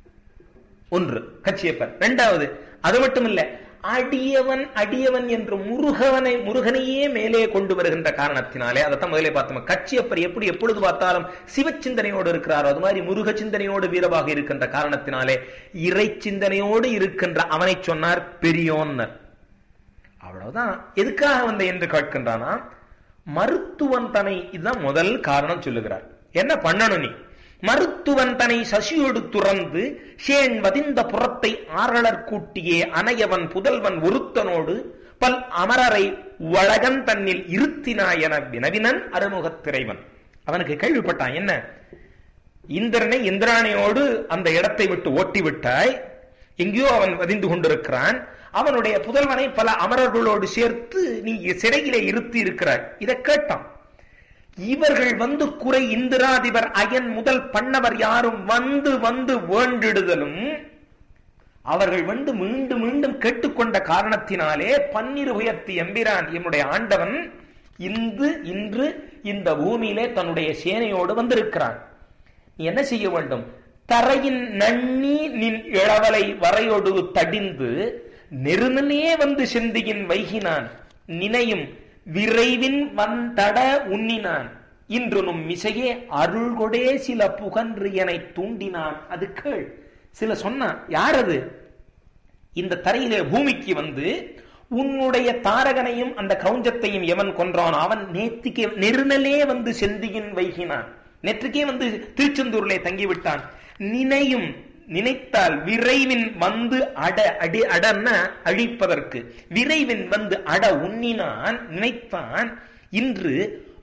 ஒன்று கச்சியப்பர் இரண்டாவது அது மட்டும் இல்ல அடியவன் அடியவன் என்று முருகவனை முருகனையே மேலே கொண்டு வருகின்ற காரணத்தினாலே அதைத்தான் முதலே பார்த்தோம் கட்சியப்பர் எப்படி எப்பொழுது பார்த்தாலும் சிவச்சிந்தனையோடு இருக்கிறாரோ அது மாதிரி முருக சிந்தனையோடு வீரமாக இருக்கின்ற காரணத்தினாலே இறை சிந்தனையோடு இருக்கின்ற அவனை சொன்னார் பெரியோன்னர் அவ்வளவுதான் எதுக்காக வந்த என்று கேட்கின்றானா மருத்துவன் தனை இதுதான் முதல் காரணம் சொல்லுகிறார் என்ன பண்ணணும் நீ மருத்துவன் தனை சசியோடு துறந்து சேன் வதிந்த புறத்தை ஆரளர் கூட்டியே அனையவன் புதல்வன் ஒருத்தனோடு பல் அமரரை வழகன் தன்னில் இருத்தினாய் என வினவினன் அறுமுகத் திரைவன் அவனுக்கு கேள்விப்பட்டான் என்ன இந்திரனை இந்திராணியோடு அந்த இடத்தை விட்டு ஓட்டி விட்டாய் எங்கேயோ அவன் வதிந்து கொண்டிருக்கிறான் அவனுடைய புதல்வனை பல அமரர்களோடு சேர்த்து நீ சிறையிலே இருத்தி இருக்கிறாய் இதை கேட்டான் இவர்கள் வந்து குறை இந்திராதிபர் அயன் முதல் பண்ணவர் யாரும் வந்து வந்து வேண்டிடுதலும் அவர்கள் வந்து மீண்டும் மீண்டும் கேட்டுக்கொண்ட காரணத்தினாலே பன்னிரு உயர்த்தி எம்பிரான் என்னுடைய ஆண்டவன் இந்து இன்று இந்த பூமியிலே தன்னுடைய சேனையோடு வந்திருக்கிறான் நீ என்ன செய்ய வேண்டும் தரையின் நன்னி நின் இளவலை வரையொடு தடிந்து நெருமனே வந்து செந்தியின் வைகினான் நினையும் விரைவின் வந்தட உண்ணினான் இன்று நும் மிசையே அருள்கொடே சில புகன்று என தூண்டினான் அது கேள் சில சொன்னான் யார் அது இந்த தரையிலே பூமிக்கு வந்து உன்னுடைய தாரகனையும் அந்த கவுஞ்சத்தையும் எவன் கொன்றான் அவன் நேற்றுக்கே நெருநலே வந்து செந்தியின் வைகினான் நேற்றுக்கே வந்து திருச்செந்தூரிலே தங்கிவிட்டான் நினையும் நினைத்தால் விரைவின் வந்து அட அடி அடன்னா அழிப்பதற்கு விரைவின் வந்து அட உண்ணினான் நினைத்தான் இன்று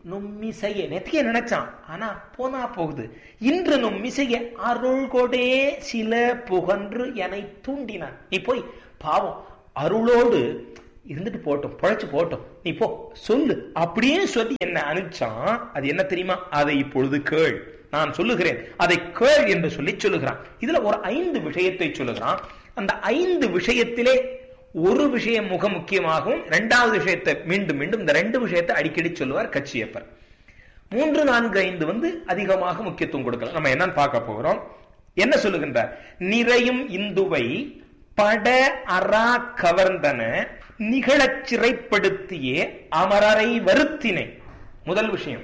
நும்மிசைய நேத்தியே நினைச்சான் ஆனா போனா போகுது இன்று நும்மிசைய அருள் கொடே சில புகன்று என்னை தூண்டினான் நீ போய் பாவம் அருளோடு இருந்துட்டு போட்டோம் பொழைச்சு போட்டோம் நீ போ சொல்லு அப்படியே சொல்லி என்ன அனுப்பிச்சான் அது என்ன தெரியுமா அதை இப்பொழுது கேள் நான் சொல்லுகிறேன் அதை கேள் என்று சொல்லி சொல்லுகிறான் இதுல ஒரு ஐந்து விஷயத்தை சொல்லுகிறான் அந்த ஐந்து விஷயத்திலே ஒரு விஷயம் முக முக்கியமாகவும் இரண்டாவது விஷயத்தை மீண்டும் மீண்டும் இந்த ரெண்டு விஷயத்தை அடிக்கடி சொல்லுவார் கட்சியப்பர் மூன்று நான்கு ஐந்து வந்து அதிகமாக முக்கியத்துவம் கொடுக்கலாம் நம்ம என்னன்னு பார்க்க போகிறோம் என்ன சொல்லுகின்றார் நிறையும் இந்துவை பட அரா கவர்ந்தன நிகழச் சிறைப்படுத்தியே அமரரை வருத்தினை முதல் விஷயம்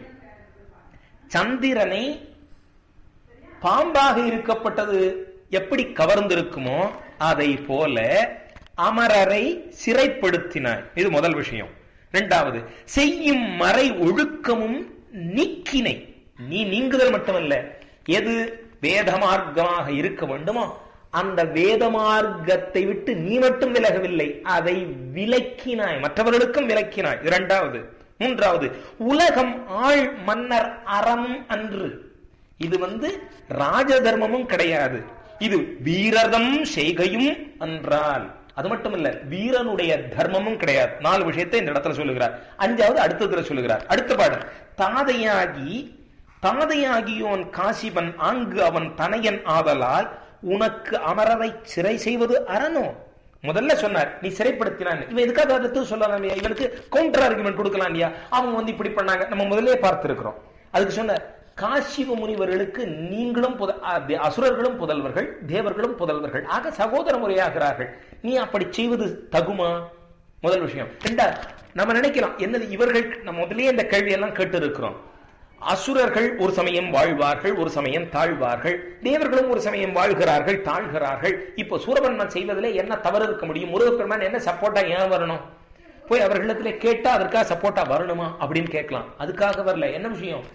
சந்திரனை பாம்பாக இருக்கப்பட்டது எப்படி கவர்ந்திருக்குமோ அதை போல அமரரை சிறைப்படுத்தினாய் இது முதல் விஷயம் இரண்டாவது செய்யும் மறை ஒழுக்கமும் நீக்கினை நீ நீங்குதல் மட்டுமல்ல எது வேத மார்க்கமாக இருக்க வேண்டுமோ அந்த வேத மார்க்கத்தை விட்டு நீ மட்டும் விலகவில்லை அதை விலக்கினாய் மற்றவர்களுக்கும் விலக்கினாய் இரண்டாவது மூன்றாவது உலகம் ஆள் மன்னர் அறம் அன்று இது வந்து ராஜ தர்மமும் கிடையாது இது வீரதம் செய்கையும் என்றால் அது மட்டும் இல்ல வீரனுடைய தர்மமும் கிடையாது நாலு விஷயத்தை இந்த இடத்துல சொல்லுகிறார் அஞ்சாவது அடுத்ததுல சொல்லுகிறார் அடுத்த பாடல் தாதையாகி தாதையாகியோன் காசிபன் ஆங்கு அவன் தனையன் ஆதலால் உனக்கு அமரரை சிறை செய்வது அரணோ முதல்ல சொன்னார் நீ சிறைப்படுத்தினான் இவன் எதுக்காக அடுத்து சொல்லலாம் இல்லையா இவனுக்கு கவுண்டர் ஆர்குமெண்ட் கொடுக்கலாம் இல்லையா அவங்க வந்து இப்படி பண்ணாங்க நம்ம முதல்ல பார்த்திருக்கிறோம் அதுக்கு சொன்னார் காசிவ முனிவர்களுக்கு நீங்களும் புத- அ, தே- அசுரர்களும் புதல்வர்கள் தேவர்களும் புதல்வர்கள் ஆக சகோதர முறையாகிறார்கள் நீ அப்படி செய்வது தகுமா முதல் விஷயம் ரெண்டா நம்ம நினைக்கலாம் என்னது இவர்கள் நம்ம முதல்லயே இந்த கேள்வி எல்லாம் கேட்டு இருக்கிறோம் அசுரர்கள் ஒரு சமயம் வாழ்வார்கள் ஒரு சமயம் தாழ்வார்கள் தேவர்களும் ஒரு சமயம் வாழ்கிறார்கள் தாழ்கிறார்கள் இப்போ சூரபன்மன் செய்வதிலே என்ன தவறு இருக்க முடியும் முருகப்பெருமான் என்ன சப்போர்ட்டா ஏன் வரணும் போய் அவர்களிடத்துல கேட்டா அதற்காக சப்போர்ட்டா வரணுமா அப்படின்னு கேட்கலாம் அதுக்காக வரல என்ன விஷயம்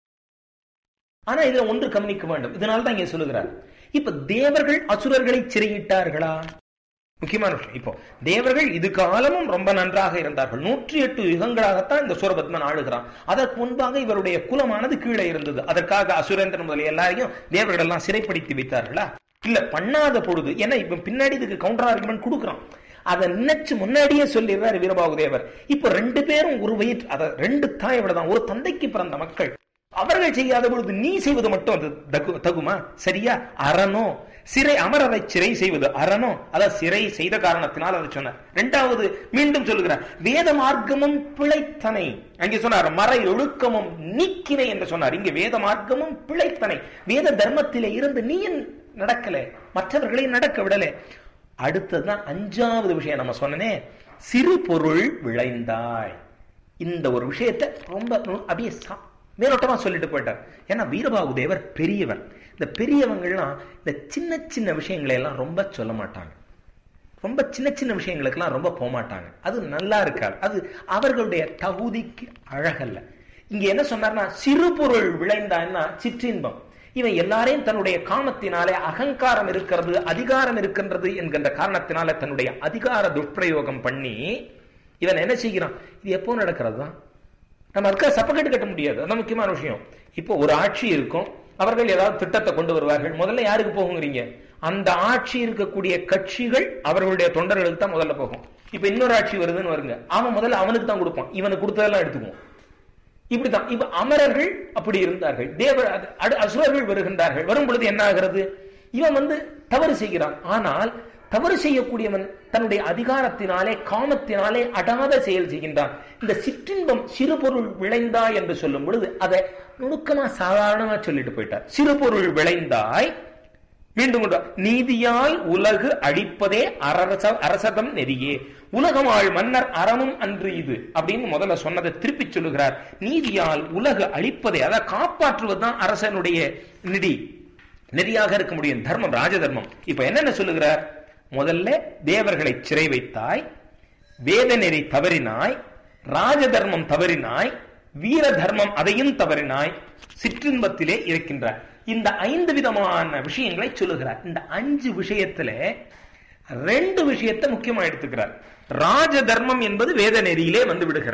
ஆனா இதுல ஒன்று கவனிக்க வேண்டும் இதனால தான் இங்க சொல்லுகிறார் இப்ப தேவர்கள் அசுரர்களை சிறையிட்டார்களா முக்கியமான விஷயம் இப்போ தேவர்கள் இது காலமும் ரொம்ப நன்றாக இருந்தார்கள் நூற்றி எட்டு யுகங்களாகத்தான் இந்த சூரபத்மன் ஆளுகிறான் அதற்கு முன்பாக இவருடைய குலமானது கீழே இருந்தது அதற்காக அசுரேந்திரன் முதலிய எல்லாரையும் தேவர்கள் எல்லாம் சிறைப்படுத்தி வைத்தார்களா இல்ல பண்ணாத பொழுது ஏன்னா இப்ப பின்னாடி இதுக்கு கவுண்டர் ஆர்குமெண்ட் கொடுக்குறான் அதை நினைச்சு முன்னாடியே சொல்லிடுறாரு வீரபாகு தேவர் இப்ப ரெண்டு பேரும் ஒரு வயிற்று அத ரெண்டு தாய் விடதான் ஒரு தந்தைக்கு பிறந்த மக்கள் அவர்கள் செய்யாத பொழுது நீ செய்வது மட்டும் அது தகு- தகுமா சரியா அறனோ சிறை அமரரை சிறை செய்வது அறனோ அதான் சிறை செய்த காரணத்தினால் அதை சொன்னார் இரண்டாவது மீண்டும் சொல்லுகிறார் வேத மார்க்கமும் பிழைத்தனை அங்கே சொன்னார் மறை ஒழுக்கமும் நீக்கினை என்று சொன்னார் இங்கே வேத மார்க்கமும் பிழைத்தனை வேத தர்மத்திலே இருந்து நீ ஏன் நடக்கல மற்றவர்களை நடக்க விடல அடுத்ததுதான் அஞ்சாவது விஷயம் நம்ம சொன்னனே சிறு பொருள் விளைந்தாய் இந்த ஒரு விஷயத்தை ரொம்ப நு- அப்படியே சா- மேலோட்டமா சொல்லிட்டு போயிட்டார் ஏன்னா வீரபாகு தேவர் பெரியவர் இந்த பெரியவங்கள்லாம் இந்த சின்ன சின்ன விஷயங்களை எல்லாம் ரொம்ப சொல்ல மாட்டாங்க ரொம்ப சின்ன சின்ன விஷயங்களுக்கெல்லாம் ரொம்ப போக மாட்டாங்க அது நல்லா இருக்காது அது அவர்களுடைய தகுதிக்கு அழகல்ல இங்க என்ன சொன்னார்னா சிறு பொருள் விளைந்தான்னா சிற்றின்பம் இவன் எல்லாரையும் தன்னுடைய காமத்தினாலே அகங்காரம் இருக்கிறது அதிகாரம் இருக்கின்றது என்கின்ற காரணத்தினால தன்னுடைய அதிகார துஷ்பிரயோகம் பண்ணி இவன் என்ன செய்கிறான் இது எப்போ நடக்கிறது தான் நம்ம அதுக்காக சப்பக்கட்டு கட்ட முடியாது அதான் முக்கியமான விஷயம் இப்போ ஒரு ஆட்சி இருக்கும் அவர்கள் ஏதாவது திட்டத்தை கொண்டு வருவார்கள் முதல்ல யாருக்கு போகுங்கிறீங்க அந்த ஆட்சி இருக்கக்கூடிய கட்சிகள் அவர்களுடைய தொண்டர்களுக்கு தான் முதல்ல போகும் இப்ப இன்னொரு ஆட்சி வருதுன்னு வருங்க அவன் முதல்ல அவனுக்கு தான் கொடுப்பான் இவனுக்கு கொடுத்ததெல்லாம் எடுத்துக்குவோம் இப்படித்தான் இப்ப அமரர்கள் அப்படி இருந்தார்கள் தேவ அது- அடு- அசுரர்கள் வருகின்றார்கள் வரும் பொழுது என்ன ஆகிறது இவன் வந்து தவறு செய்கிறான் ஆனால் தவறு செய்யக்கூடியவன் தன்னுடைய அதிகாரத்தினாலே காமத்தினாலே அடாத செயல் செய்கின்றான் இந்த சிற்றின்பம் சிறுபொருள் விளைந்தாய் என்று சொல்லும் பொழுது அதை நுணுக்கமா சாதாரணமா சொல்லிட்டு போயிட்டார் சிறுபொருள் விளைந்தாய் மீண்டும் ஒன்று. நீதியால் உலகு அழிப்பதே அரச அரசதம் நெறியே உலகமாள் மன்னர் அறமும் அன்று இது அப்படின்னு முதல்ல சொன்னதை திருப்பி சொல்லுகிறார் நீதியால் உலகு அழிப்பதே அதாவது காப்பாற்றுவதுதான் அரசனுடைய நிதி நெறியாக இருக்க முடியும் தர்மம் ராஜ தர்மம் இப்ப என்னென்ன சொல்லுகிறார் முதல்ல தேவர்களை சிறை வைத்தாய் வேத நெறி தவறினாய் ராஜ தர்மம் தவறினாய் வீர தர்மம் அதையும் தவறினாய் சிற்றின்பத்திலே இருக்கின்றார் இந்த ஐந்து விதமான விஷயங்களை சொல்லுகிறார் இந்த அஞ்சு விஷயத்துல ரெண்டு விஷயத்தை முக்கியமா எடுத்துக்கிறார் ராஜ தர்மம் என்பது வேத நெறியிலே வந்து விடுகிறது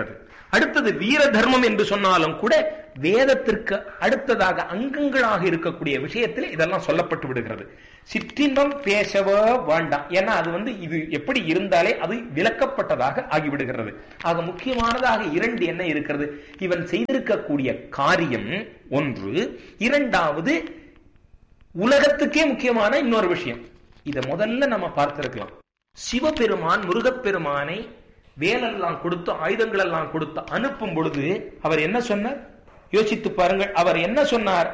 அடுத்தது வீர தர்மம் என்று சொன்னாலும் கூட வேதத்திற்கு அடுத்ததாக அங்கங்களாக இருக்கக்கூடிய விஷயத்தில் இதெல்லாம் சொல்லப்பட்டு விடுகிறது சிற்றின்பம் பேசவோ வேண்டாம் ஏன்னா அது வந்து இது எப்படி இருந்தாலே அது விளக்கப்பட்டதாக ஆகிவிடுகிறது ஆக முக்கியமானதாக இரண்டு என்ன இருக்கிறது இவன் செய்திருக்கக்கூடிய காரியம் ஒன்று இரண்டாவது உலகத்துக்கே முக்கியமான இன்னொரு விஷயம் இத முதல்ல நம்ம பார்த்திருக்கலாம் சிவபெருமான் முருகப்பெருமானை வேலெல்லாம் கொடுத்து ஆயுதங்கள் எல்லாம் கொடுத்து அனுப்பும் பொழுது அவர் என்ன சொன்னார் யோசித்து பாருங்கள் அவர் என்ன சொன்னார்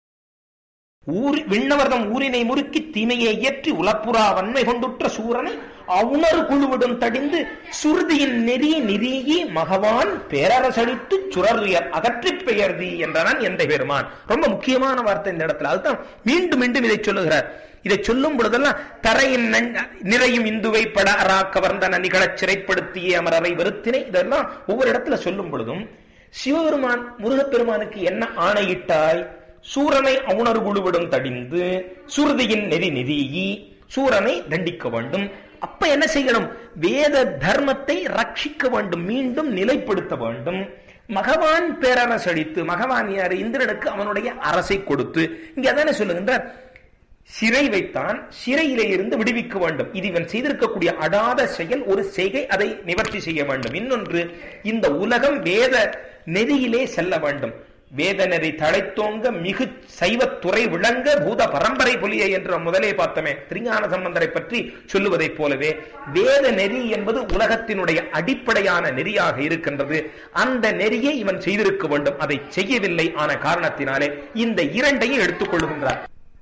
ஊர் விண்ணவர்தம் ஊரினை முறுக்கி தீமையை இயற்றி உலப்புறா வன்மை கொண்டுற்ற சூரனை அவுணர் குழுவிடும் தடிந்து சுருதியின் நெறி நிறீகி மகவான் பேரரசளித்து சுரருயர் அகற்றி பெயர்தி என்றான் எந்த பெருமான் ரொம்ப முக்கியமான வார்த்தை இந்த இடத்துல அதுதான் மீண்டும் மீண்டும் இதை சொல்லுகிறார் இதை சொல்லும் பொழுதெல்லாம் தரையின் நிறையும் இந்துவை பட அரா கவர்ந்த நிகழச் சிறைப்படுத்திய அமரரை வருத்தினை இதெல்லாம் ஒவ்வொரு இடத்துல சொல்லும் பொழுதும் சிவபெருமான் முருகப்பெருமானுக்கு என்ன ஆணையிட்டாய் சூரனை அவுணர் குழுவிடும் தடிந்து சுருதியின் நெறி நெறியி சூரனை தண்டிக்க வேண்டும் அப்ப என்ன செய்யணும் வேத தர்மத்தை ரட்சிக்க வேண்டும் மீண்டும் நிலைப்படுத்த வேண்டும் மகவான் பேரரசளித்து மகவான் யார் இந்திரனுக்கு அவனுடைய அரசை கொடுத்து இங்க அதானே சொல்லுகின்றார் சிறை வைத்தான் சிறையிலே இருந்து விடுவிக்க வேண்டும் இது இவன் செய்திருக்கக்கூடிய அடாத செயல் ஒரு செய்கை அதை நிவர்த்தி செய்ய வேண்டும் இன்னொன்று இந்த உலகம் வேத நெறியிலே செல்ல வேண்டும் வேத நெறி தழைத்தோங்க மிகு சைவத்துறை விளங்க பூத பரம்பரை புலிய என்ற முதலே பார்த்தமே திருஞான சம்பந்தரை பற்றி சொல்லுவதைப் போலவே வேத நெறி என்பது உலகத்தினுடைய அடிப்படையான நெறியாக இருக்கின்றது அந்த நெறியை இவன் செய்திருக்க வேண்டும் அதை செய்யவில்லை ஆன காரணத்தினாலே இந்த இரண்டையும் எடுத்துக் கொள்கின்றார்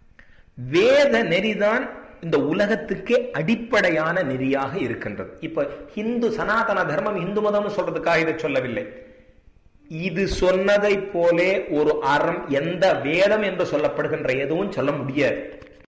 வேத நெறிதான் இந்த உலகத்துக்கே அடிப்படையான நெறியாக இருக்கின்றது இப்ப ஹிந்து சனாதன தர்மம் இந்து மதம் சொல்றதுக்காக இதை சொல்லவில்லை இது சொன்னதை போலே ஒரு அறம் எந்த வேதம் என்று சொல்லப்படுகின்ற எதுவும் சொல்ல முடியாது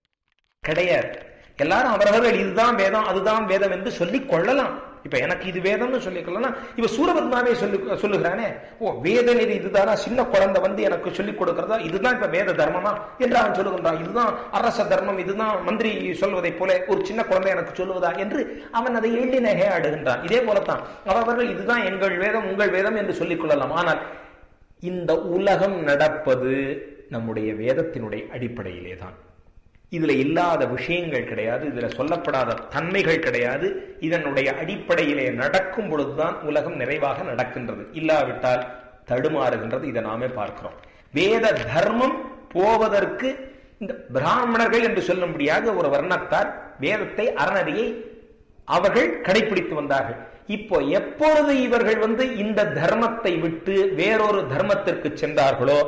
கிடையாது எல்லாரும் அவரவர்கள் இதுதான் வேதம் அதுதான் வேதம் என்று சொல்லிக் கொள்ளலாம் இப்ப எனக்கு இது வேதம்னு சொல்லிக் கொள்ளலாம் இப்ப சூரபத்மாவே சொல்லி சொல்லுகிறானே ஓ வேத நெறி இதுதானா சின்ன குழந்தை வந்து எனக்கு சொல்லிக் கொடுக்கிறதா இதுதான் இப்ப வேத தர்மமா என்று அவன் சொல்லுகின்றான் இதுதான் அரச தர்மம் இதுதான் மந்திரி சொல்வதை போல ஒரு சின்ன குழந்தை எனக்கு சொல்லுவதா என்று அவன் அதை எள்ளி நகையாடுகின்றான் இதே போலத்தான் அவர்கள் இதுதான் எங்கள் வேதம் உங்கள் வேதம் என்று சொல்லிக் கொள்ளலாம் ஆனால் இந்த உலகம் நடப்பது நம்முடைய வேதத்தினுடைய அடிப்படையிலே தான் இதுல இல்லாத விஷயங்கள் கிடையாது இதுல சொல்லப்படாத தன்மைகள் கிடையாது இதனுடைய அடிப்படையிலே நடக்கும் பொழுதுதான் உலகம் நிறைவாக நடக்கின்றது இல்லாவிட்டால் தடுமாறுகின்றது இதை நாமே பார்க்கிறோம் வேத தர்மம் போவதற்கு இந்த பிராமணர்கள் என்று சொல்லும்படியாக ஒரு வர்ணத்தார் வேதத்தை அறநறியை அவர்கள் கடைபிடித்து வந்தார்கள் இப்போ எப்பொழுது இவர்கள் வந்து இந்த தர்மத்தை விட்டு வேறொரு தர்மத்திற்கு சென்றார்களோ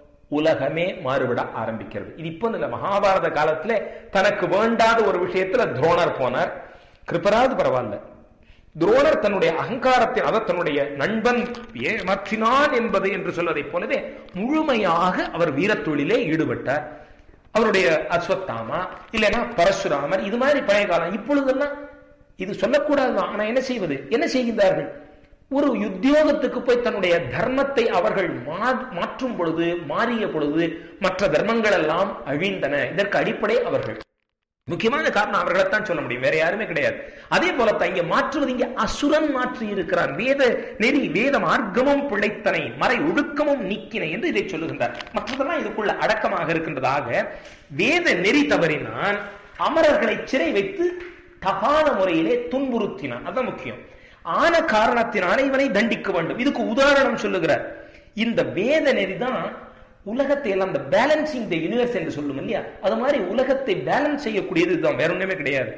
உலகமே மாறுவிட ஆரம்பிக்கிறது இது இப்போ இல்ல மகாபாரத காலத்துல தனக்கு வேண்டாத ஒரு விஷயத்துல துரோணர் போனார் கிருப்பராது பரவாயில்ல துரோணர் தன்னுடைய அகங்காரத்தை அவர் தன்னுடைய நண்பன் ஏமாற்றினான் என்பது என்று சொல்வதைப் போலவே முழுமையாக அவர் வீரத்தொழிலே ஈடுபட்டார் அவருடைய அஸ்வத்தாமா இல்லைன்னா பரசுராமர் இது மாதிரி பழைய காலம் இப்பொழுதெல்லாம் இது சொல்லக்கூடாதுதான் ஆனா என்ன செய்வது என்ன செய்கின்றார்கள் ஒரு உத்தியோகத்துக்கு போய் தன்னுடைய தர்மத்தை அவர்கள் மாற்றும் பொழுது மாறிய பொழுது மற்ற தர்மங்கள் எல்லாம் அழிந்தன இதற்கு அடிப்படை அவர்கள் முக்கியமான காரணம் அவர்களைத்தான் சொல்ல முடியும் வேற யாருமே கிடையாது அதே போலத்தான் இங்க மாற்றுவது இங்க அசுரன் மாற்றி இருக்கிறார் வேத நெறி வேத மார்க்கமும் பிழைத்தனை மறை ஒழுக்கமும் நீக்கினை என்று இதை சொல்லுகின்றார் மற்றதெல்லாம் இதுக்குள்ள அடக்கமாக இருக்கின்றதாக வேத நெறி தவறினான் அமரர்களை சிறை வைத்து தகாத முறையிலே துன்புறுத்தினான் அதான் முக்கியம் ஆன காரணத்தினாலே இவனை தண்டிக்க வேண்டும் இதுக்கு உதாரணம் சொல்லுகிறார் இந்த வேத நெறிதான் உலகத்தை எல்லாம் இந்த பேலன்சிங் த யூனிவர்ஸ் என்று சொல்லும் இல்லையா அது மாதிரி உலகத்தை பேலன்ஸ் செய்யக்கூடியது இதுதான் வேற ஒண்ணுமே கிடையாது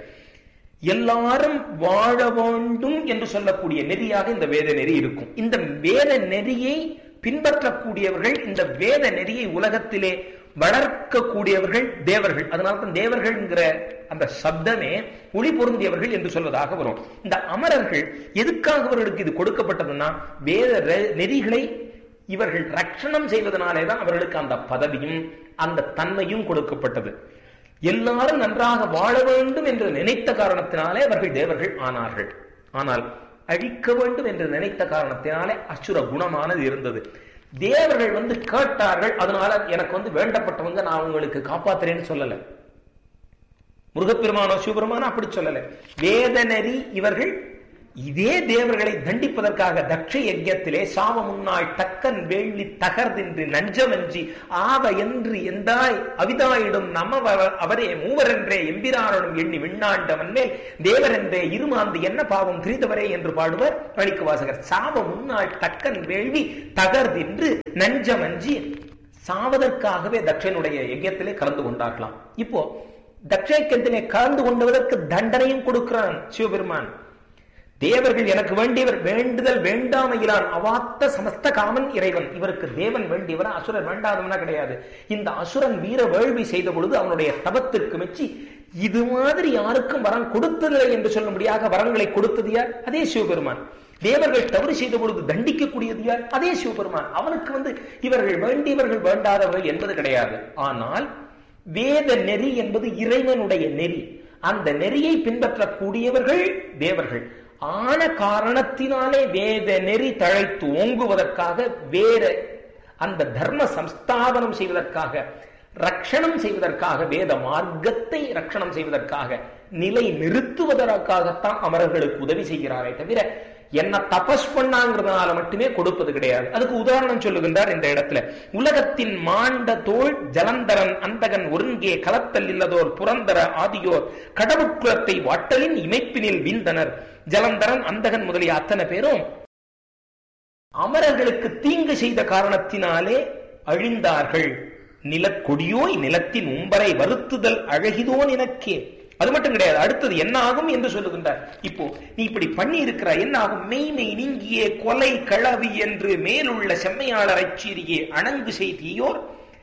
எல்லாரும் வாழ வேண்டும் என்று சொல்லக்கூடிய நெறியாக இந்த வேத நெறி இருக்கும் இந்த வேத நெறியை பின்பற்றக்கூடியவர்கள் இந்த வேத நெறியை உலகத்திலே வளர்க்கக்கூடியவர்கள் தேவர்கள் அதனால்தான் தேவர்கள்ங்கிற அந்த சப்தமே ஒளி பொருந்தியவர்கள் என்று சொல்வதாக வரும் இந்த அமரர்கள் எதுக்காக அவர்களுக்கு இது கொடுக்கப்பட்டதுன்னா வேத நெறிகளை இவர்கள் ரட்சணம் செய்வதனாலே தான் அவர்களுக்கு அந்த பதவியும் அந்த தன்மையும் கொடுக்கப்பட்டது எல்லாரும் நன்றாக வாழ வேண்டும் என்று நினைத்த காரணத்தினாலே அவர்கள் தேவர்கள் ஆனார்கள் ஆனால் அழிக்க வேண்டும் என்று நினைத்த காரணத்தினாலே அசுர குணமானது இருந்தது தேவர்கள் வந்து கேட்டார்கள் அதனால எனக்கு வந்து வேண்டப்பட்டவங்க நான் உங்களுக்கு காப்பாத்துறேன்னு சொல்லல முருகப்பெருமானோ சிவபெருமானோ அப்படி சொல்லல வேத நெறி இவர்கள் இதே தேவர்களை தண்டிப்பதற்காக தட்ச யஜ்யத்திலே சாவ முன்னாள் தக்கன் வேள்வி தகர்தின்றி நஞ்சமன்றி ஆவ என்று எந்தாய் அவிதாயிடும் நம அவரே மூவரென்றே எம்பிரானும் எண்ணி விண்ணாண்டவன் மேல் தேவரென்றே இருமாந்து என்ன பாவம் திரிதவரே என்று பாடுவர் வழிக்கு வாசகர் சாவ முன்னாள் தக்கன் வேள்வி தகர்தின்று நஞ்சமஞ்சி சாவதற்காகவே தட்சனுடைய யஜ்யத்திலே கலந்து கொண்டார்களாம் இப்போ தட்சயக்கத்திலே கலந்து கொண்டதற்கு தண்டனையும் கொடுக்கிறான் சிவபெருமான் தேவர்கள் எனக்கு வேண்டியவர் வேண்டுதல் வேண்டாமையிலான் அவாத்த சமஸ்த காமன் இறைவன் இவருக்கு தேவன் வேண்டியவர் அசுரன் வேண்டாதவனா கிடையாது இந்த அசுரன் வீர வேள்வி செய்த பொழுது அவனுடைய தபத்திற்கு மெச்சி இது மாதிரி யாருக்கும் வரம் கொடுத்ததில்லை என்று சொல்லும்படியாக வரங்களை கொடுத்தது யார் அதே சிவபெருமான் தேவர்கள் தவறு செய்த பொழுது தண்டிக்கக்கூடியது யார் அதே சிவபெருமான் அவனுக்கு வந்து இவர்கள் வேண்டியவர்கள் வேண்டாதவர்கள் என்பது கிடையாது ஆனால் வேத நெறி என்பது இறைவனுடைய நெறி அந்த நெறியை பின்பற்றக்கூடியவர்கள் தேவர்கள் ஆன காரணத்தினாலே வேத நெறி தழைத்து ஓங்குவதற்காக வேற அந்த தர்ம சம்ஸ்தாபனம் செய்வதற்காக ரட்சணம் செய்வதற்காக வேத மார்க்கத்தை ரட்சணம் செய்வதற்காக நிலை நிறுத்துவதற்காகத்தான் அமரர்களுக்கு உதவி செய்கிறாரே தவிர என்ன தபஸ் பண்ணாங்கிறதுனால மட்டுமே கொடுப்பது கிடையாது அதுக்கு உதாரணம் சொல்லுகின்றார் இந்த இடத்துல உலகத்தின் மாண்ட தோல் ஜலந்தரன் அந்தகன் ஒருங்கே கலத்தல் இல்லதோர் புரந்தர ஆதியோர் கடவுட்குலத்தை வாட்டலின் இமைப்பினில் வீழ்ந்தனர் ஜலந்தரன் அந்தகன் முதலிய அத்தனை பேரும் அமரர்களுக்கு தீங்கு செய்த காரணத்தினாலே அழிந்தார்கள் நிலக்கொடியோய் நிலத்தின் உம்பரை வருத்துதல் அழகிதோ நினக்கே அது மட்டும் கிடையாது அடுத்தது என்ன ஆகும் என்று சொல்லுகின்றார் இப்போ நீ இப்படி பண்ணி இருக்கிற என்ன ஆகும் மெய்மை நீங்கியே கொலை களவி என்று மேலுள்ள செம்மையாளரை சீரியே அணங்கு செய்தியோர்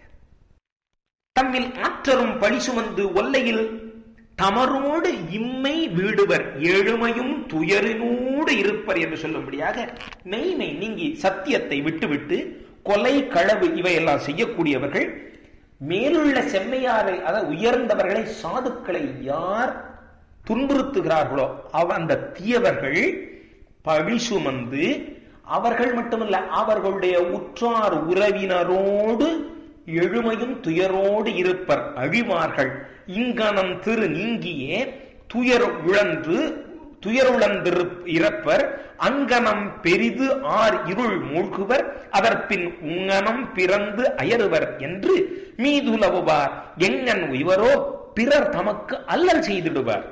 தம்மில் ஆற்றலும் பழி சுமந்து ஒல்லையில் தமரோடு இம்மை வீடுவர் ஏழுமையும் துயரினோடு இருப்பர் என்று சொல்லும்படியாக மெய்மை நீங்கி சத்தியத்தை விட்டுவிட்டு கொலை களவு இவையெல்லாம் செய்யக்கூடியவர்கள் மேலுள்ள செம்மையாரை அதாவது உயர்ந்தவர்களை சாதுக்களை யார் துன்புறுத்துகிறார்களோ அவ அந்த தீயவர்கள் பழி சுமந்து அவர்கள் மட்டுமல்ல அவர்களுடைய உற்றார் உறவினரோடு எழுமையும் துயரோடு இருப்பர் அழிவார்கள் இங்கனம் திரு நீங்கியே துயர் உழன்று துயருளந்திரு இறப்பர் அங்கனம் பெரிது ஆர் இருள் மூழ்குவர் அதற்பின் உங்கனம் பிறந்து அயருவர் என்று மீதுலவுவார் எங்கன் உய்வரோ பிறர் தமக்கு அல்லல் செய்திடுவார்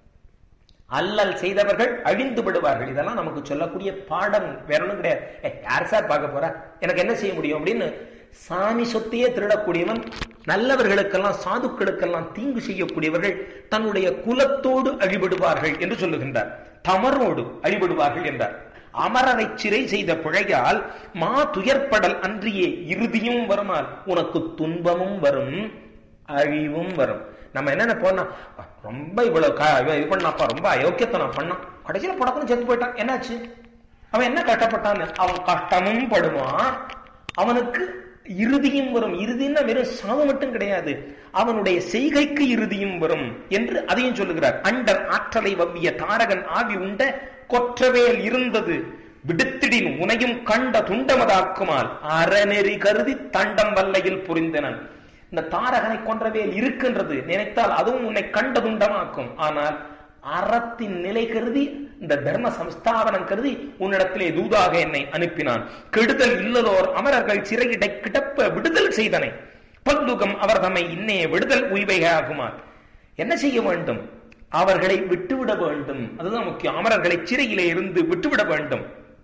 அல்லல் செய்தவர்கள் அழிந்து விடுவார்கள் இதெல்லாம் நமக்கு சொல்லக்கூடிய பாடம் வேற ஒன்றும் கிடையாது யார் சார் பார்க்க போற எனக்கு என்ன செய்ய முடியும் அப்படின்னு சாமி சொத்தையே திருடக்கூடியவன் நல்லவர்களுக்கெல்லாம் சாதுக்களுக்கெல்லாம் தீங்கு செய்யக்கூடியவர்கள் தன்னுடைய குலத்தோடு அழிபடுவார்கள் என்று சொல்லுகின்றார் தமரோடு அழிபடுவார்கள் என்றார் அமரரை சிறை செய்த பிழையால் மா துயர்படல் அன்றியே இறுதியும் வருமால் உனக்கு துன்பமும் வரும் அழிவும் வரும் நம்ம என்ன போனா ரொம்ப இவ்வளவு இது பண்ணாப்பா ரொம்ப அயோக்கியத்தனம் பண்ணான் கடைசியில படக்கணும் செத்து போயிட்டான் என்னாச்சு அவன் என்ன கஷ்டப்பட்டான் அவன் கஷ்டமும் படுவான் அவனுக்கு இறுதியும் வரும் இறுதின்னா வெறும் சாவு மட்டும் கிடையாது அவனுடைய செய்கைக்கு இறுதியும் வரும் என்று அதையும் சொல்லுகிறார் அண்டர் ஆற்றலை வவ்விய தாரகன் ஆவி உண்ட கொற்றவேல் இருந்தது விடுத்திடின் உனையும் கண்ட துண்டமதாக்குமால் அறநெறி கருதி தண்டம் வல்லையில் புரிந்தனன் இந்த தாரகனை கொன்றவேல் இருக்கின்றது நினைத்தால் அதுவும் உன்னை கண்ட துண்டமாக்கும் ஆனால் அறத்தின் நிலை கருதி இந்த தர்ம சம்ஸ்தாபனம் கருதி உன்னிடத்திலே தூதாக என்னை அனுப்பினான் கெடுதல் இல்லதோர் அமரர்கள் சிறையிடை கிடப்ப விடுதல் செய்தனை பல்லுகம் அவர் தம்மை இன்னே விடுதல் உய்வையாகுமார் என்ன செய்ய வேண்டும் அவர்களை விட்டுவிட வேண்டும் அதுதான் முக்கியம் அமரர்களை சிறையிலே இருந்து விட்டுவிட வேண்டும்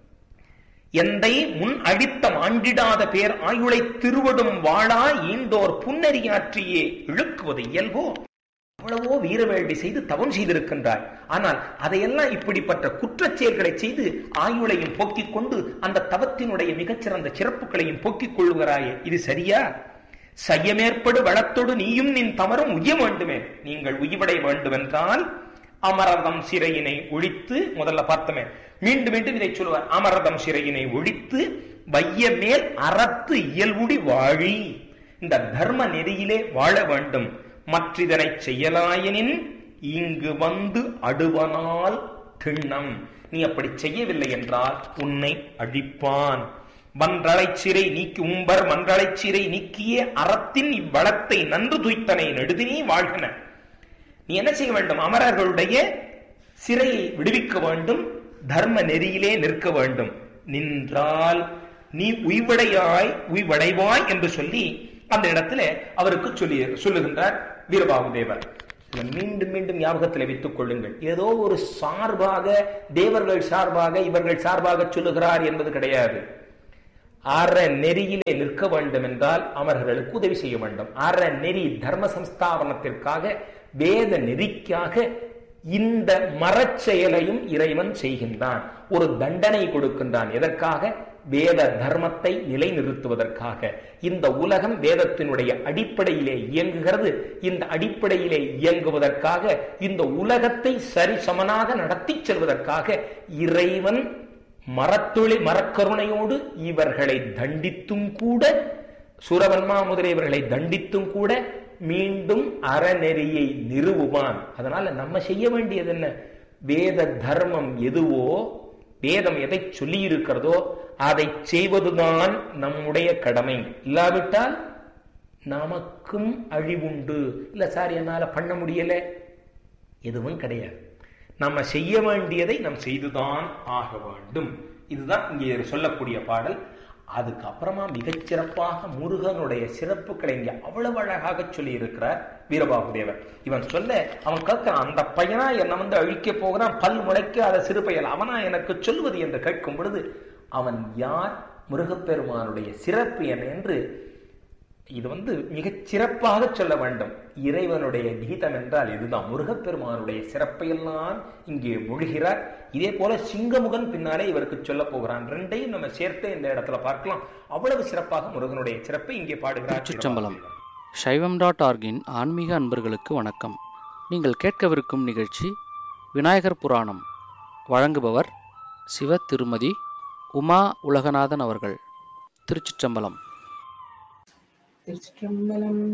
எந்தை முன் அடித்த மாண்டிடாத பேர் ஆயுளை திருவடும் வாழா ஈந்தோர் புன்னறியாற்றியே இழுக்குவது இயல்போ எவ்வளவோ வீரவேள்வி செய்து தவம் செய்திருக்கின்றாய் ஆனால் அதையெல்லாம் இப்படிப்பட்ட குற்றச் செயல்களை செய்து ஆயுளையும் போக்கிக் கொண்டு அந்த தவத்தினுடைய மிகச்சிறந்த சிறப்புகளையும் போக்கிக் கொள்கிறாயே இது சரியா சையமேற்படு வளத்தோடு நீயும் நின் தமரும் உய்ய வேண்டுமே நீங்கள் உய்வடை வேண்டுமென்றால் அமரதம் சிறையினை ஒழித்து முதல்ல பார்த்தமே மீண்டும் மீண்டும் இதை சொல்லுவார் அமரதம் சிறையினை ஒழித்து வைய மேல் அறத்து இயல்புடி வாழி இந்த தர்ம நெறியிலே வாழ வேண்டும் மற்றிதனை செய்யலாயனின் இங்கு வந்து அடுவனால் திண்ணம் நீ அப்படி செய்யவில்லை என்றால் உன்னை அழிப்பான் மன்றளை சிறை நீக்கி உம்பர் மன்றளை சிறை நீக்கிய அறத்தின் இவ்வளத்தை நன்று துய்த்தனை நெடுதினே வாழ்கன நீ என்ன செய்ய வேண்டும் அமரர்களுடைய சிறையை விடுவிக்க வேண்டும் தர்ம நெறியிலே நிற்க வேண்டும் நின்றால் நீ உய்வடையாய் உய்வடைவாய் என்று சொல்லி அந்த இடத்துல அவருக்கு சொல்லி சொல்லுகின்றார் வீரபாபு தேவர் இதை மீண்டும் மீண்டும் ஞாபகத்தில் வைத்துக் கொள்ளுங்கள் ஏதோ ஒரு சார்பாக தேவர்கள் சார்பாக இவர்கள் சார்பாக சொல்லுகிறார் என்பது கிடையாது அற நெறியிலே நிற்க வேண்டும் என்றால் அவர்களுக்கு உதவி செய்ய வேண்டும் அற நெறி தர்ம சம்ஸ்தாபனத்திற்காக வேத நெறிக்காக இந்த மரச்செயலையும் இறைவன் செய்கின்றான் ஒரு தண்டனை கொடுக்கின்றான் எதற்காக வேத தர்மத்தை நிலைநிறுத்துவதற்காக இந்த உலகம் வேதத்தினுடைய அடிப்படையிலே இயங்குகிறது இந்த அடிப்படையிலே இயங்குவதற்காக இந்த உலகத்தை சரிசமனாக நடத்தி செல்வதற்காக இறைவன் மரத்தொழி மரக்கருணையோடு இவர்களை தண்டித்தும் கூட சூரவன்மா முதலியவர்களை தண்டித்தும் கூட மீண்டும் அறநெறியை நிறுவுவான் அதனால நம்ம செய்ய வேண்டியது என்ன வேத தர்மம் எதுவோ வேதம் எதை சொல்லி இருக்கிறதோ அதை செய்வதுதான் நம்முடைய கடமை இல்லாவிட்டால் நமக்கும் அழிவுண்டு இல்ல சார் என்னால பண்ண முடியல எதுவும் கிடையாது நம்ம செய்ய வேண்டியதை நாம் செய்துதான் ஆக வேண்டும் இதுதான் இங்கே சொல்லக்கூடிய பாடல் அதுக்கப்புறமா மிகச்சிறப்பாக முருகனுடைய சிறப்புகளை இங்கே அவ்வளவு அழகாக சொல்லி இருக்கிறார் வீரபாபு தேவர் இவன் சொல்ல அவன் கேட்கிறான் அந்த பையனா என்னை வந்து அழிக்க போகிறான் பல் முளைக்காத சிறு பயல் அவனா எனக்கு சொல்வது என்று கேட்கும் பொழுது அவன் யார் முருகப்பெருமானுடைய சிறப்பு என்ன என்று இது வந்து மிகச் சிறப்பாக சொல்ல வேண்டும் இறைவனுடைய கீதம் என்றால் இதுதான் முருகப்பெருமானுடைய சிறப்பையெல்லாம் இங்கே மொழிகிறார் இதே போல சிங்கமுகன் பின்னாலே இவருக்கு சொல்ல போகிறான் ரெண்டையும் நம்ம சேர்த்து இந்த இடத்துல பார்க்கலாம் அவ்வளவு சிறப்பாக முருகனுடைய சிறப்பை இங்கே பாடுகிறார் சிற்றம்பலம் சைவம் டாட் ஆர்கின் ஆன்மீக அன்பர்களுக்கு வணக்கம் நீங்கள் கேட்கவிருக்கும் நிகழ்ச்சி விநாயகர் புராணம் வழங்குபவர் சிவ திருமதி உமா உலகநாதன் அவர்கள் திருச்சிற்றம்பலம் திருச்சிற்றம்பலம்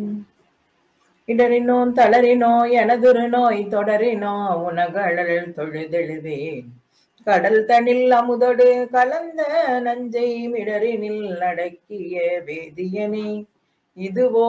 இடறினோம் தளறினோ எனதொரு நோய் தொடரினோ உனகழல் தொழுதெழுவேன் கடல் தனில் அமுதொடு கலந்த நஞ்சை மிடரினில் அடக்கிய வேதியனே இதுவோ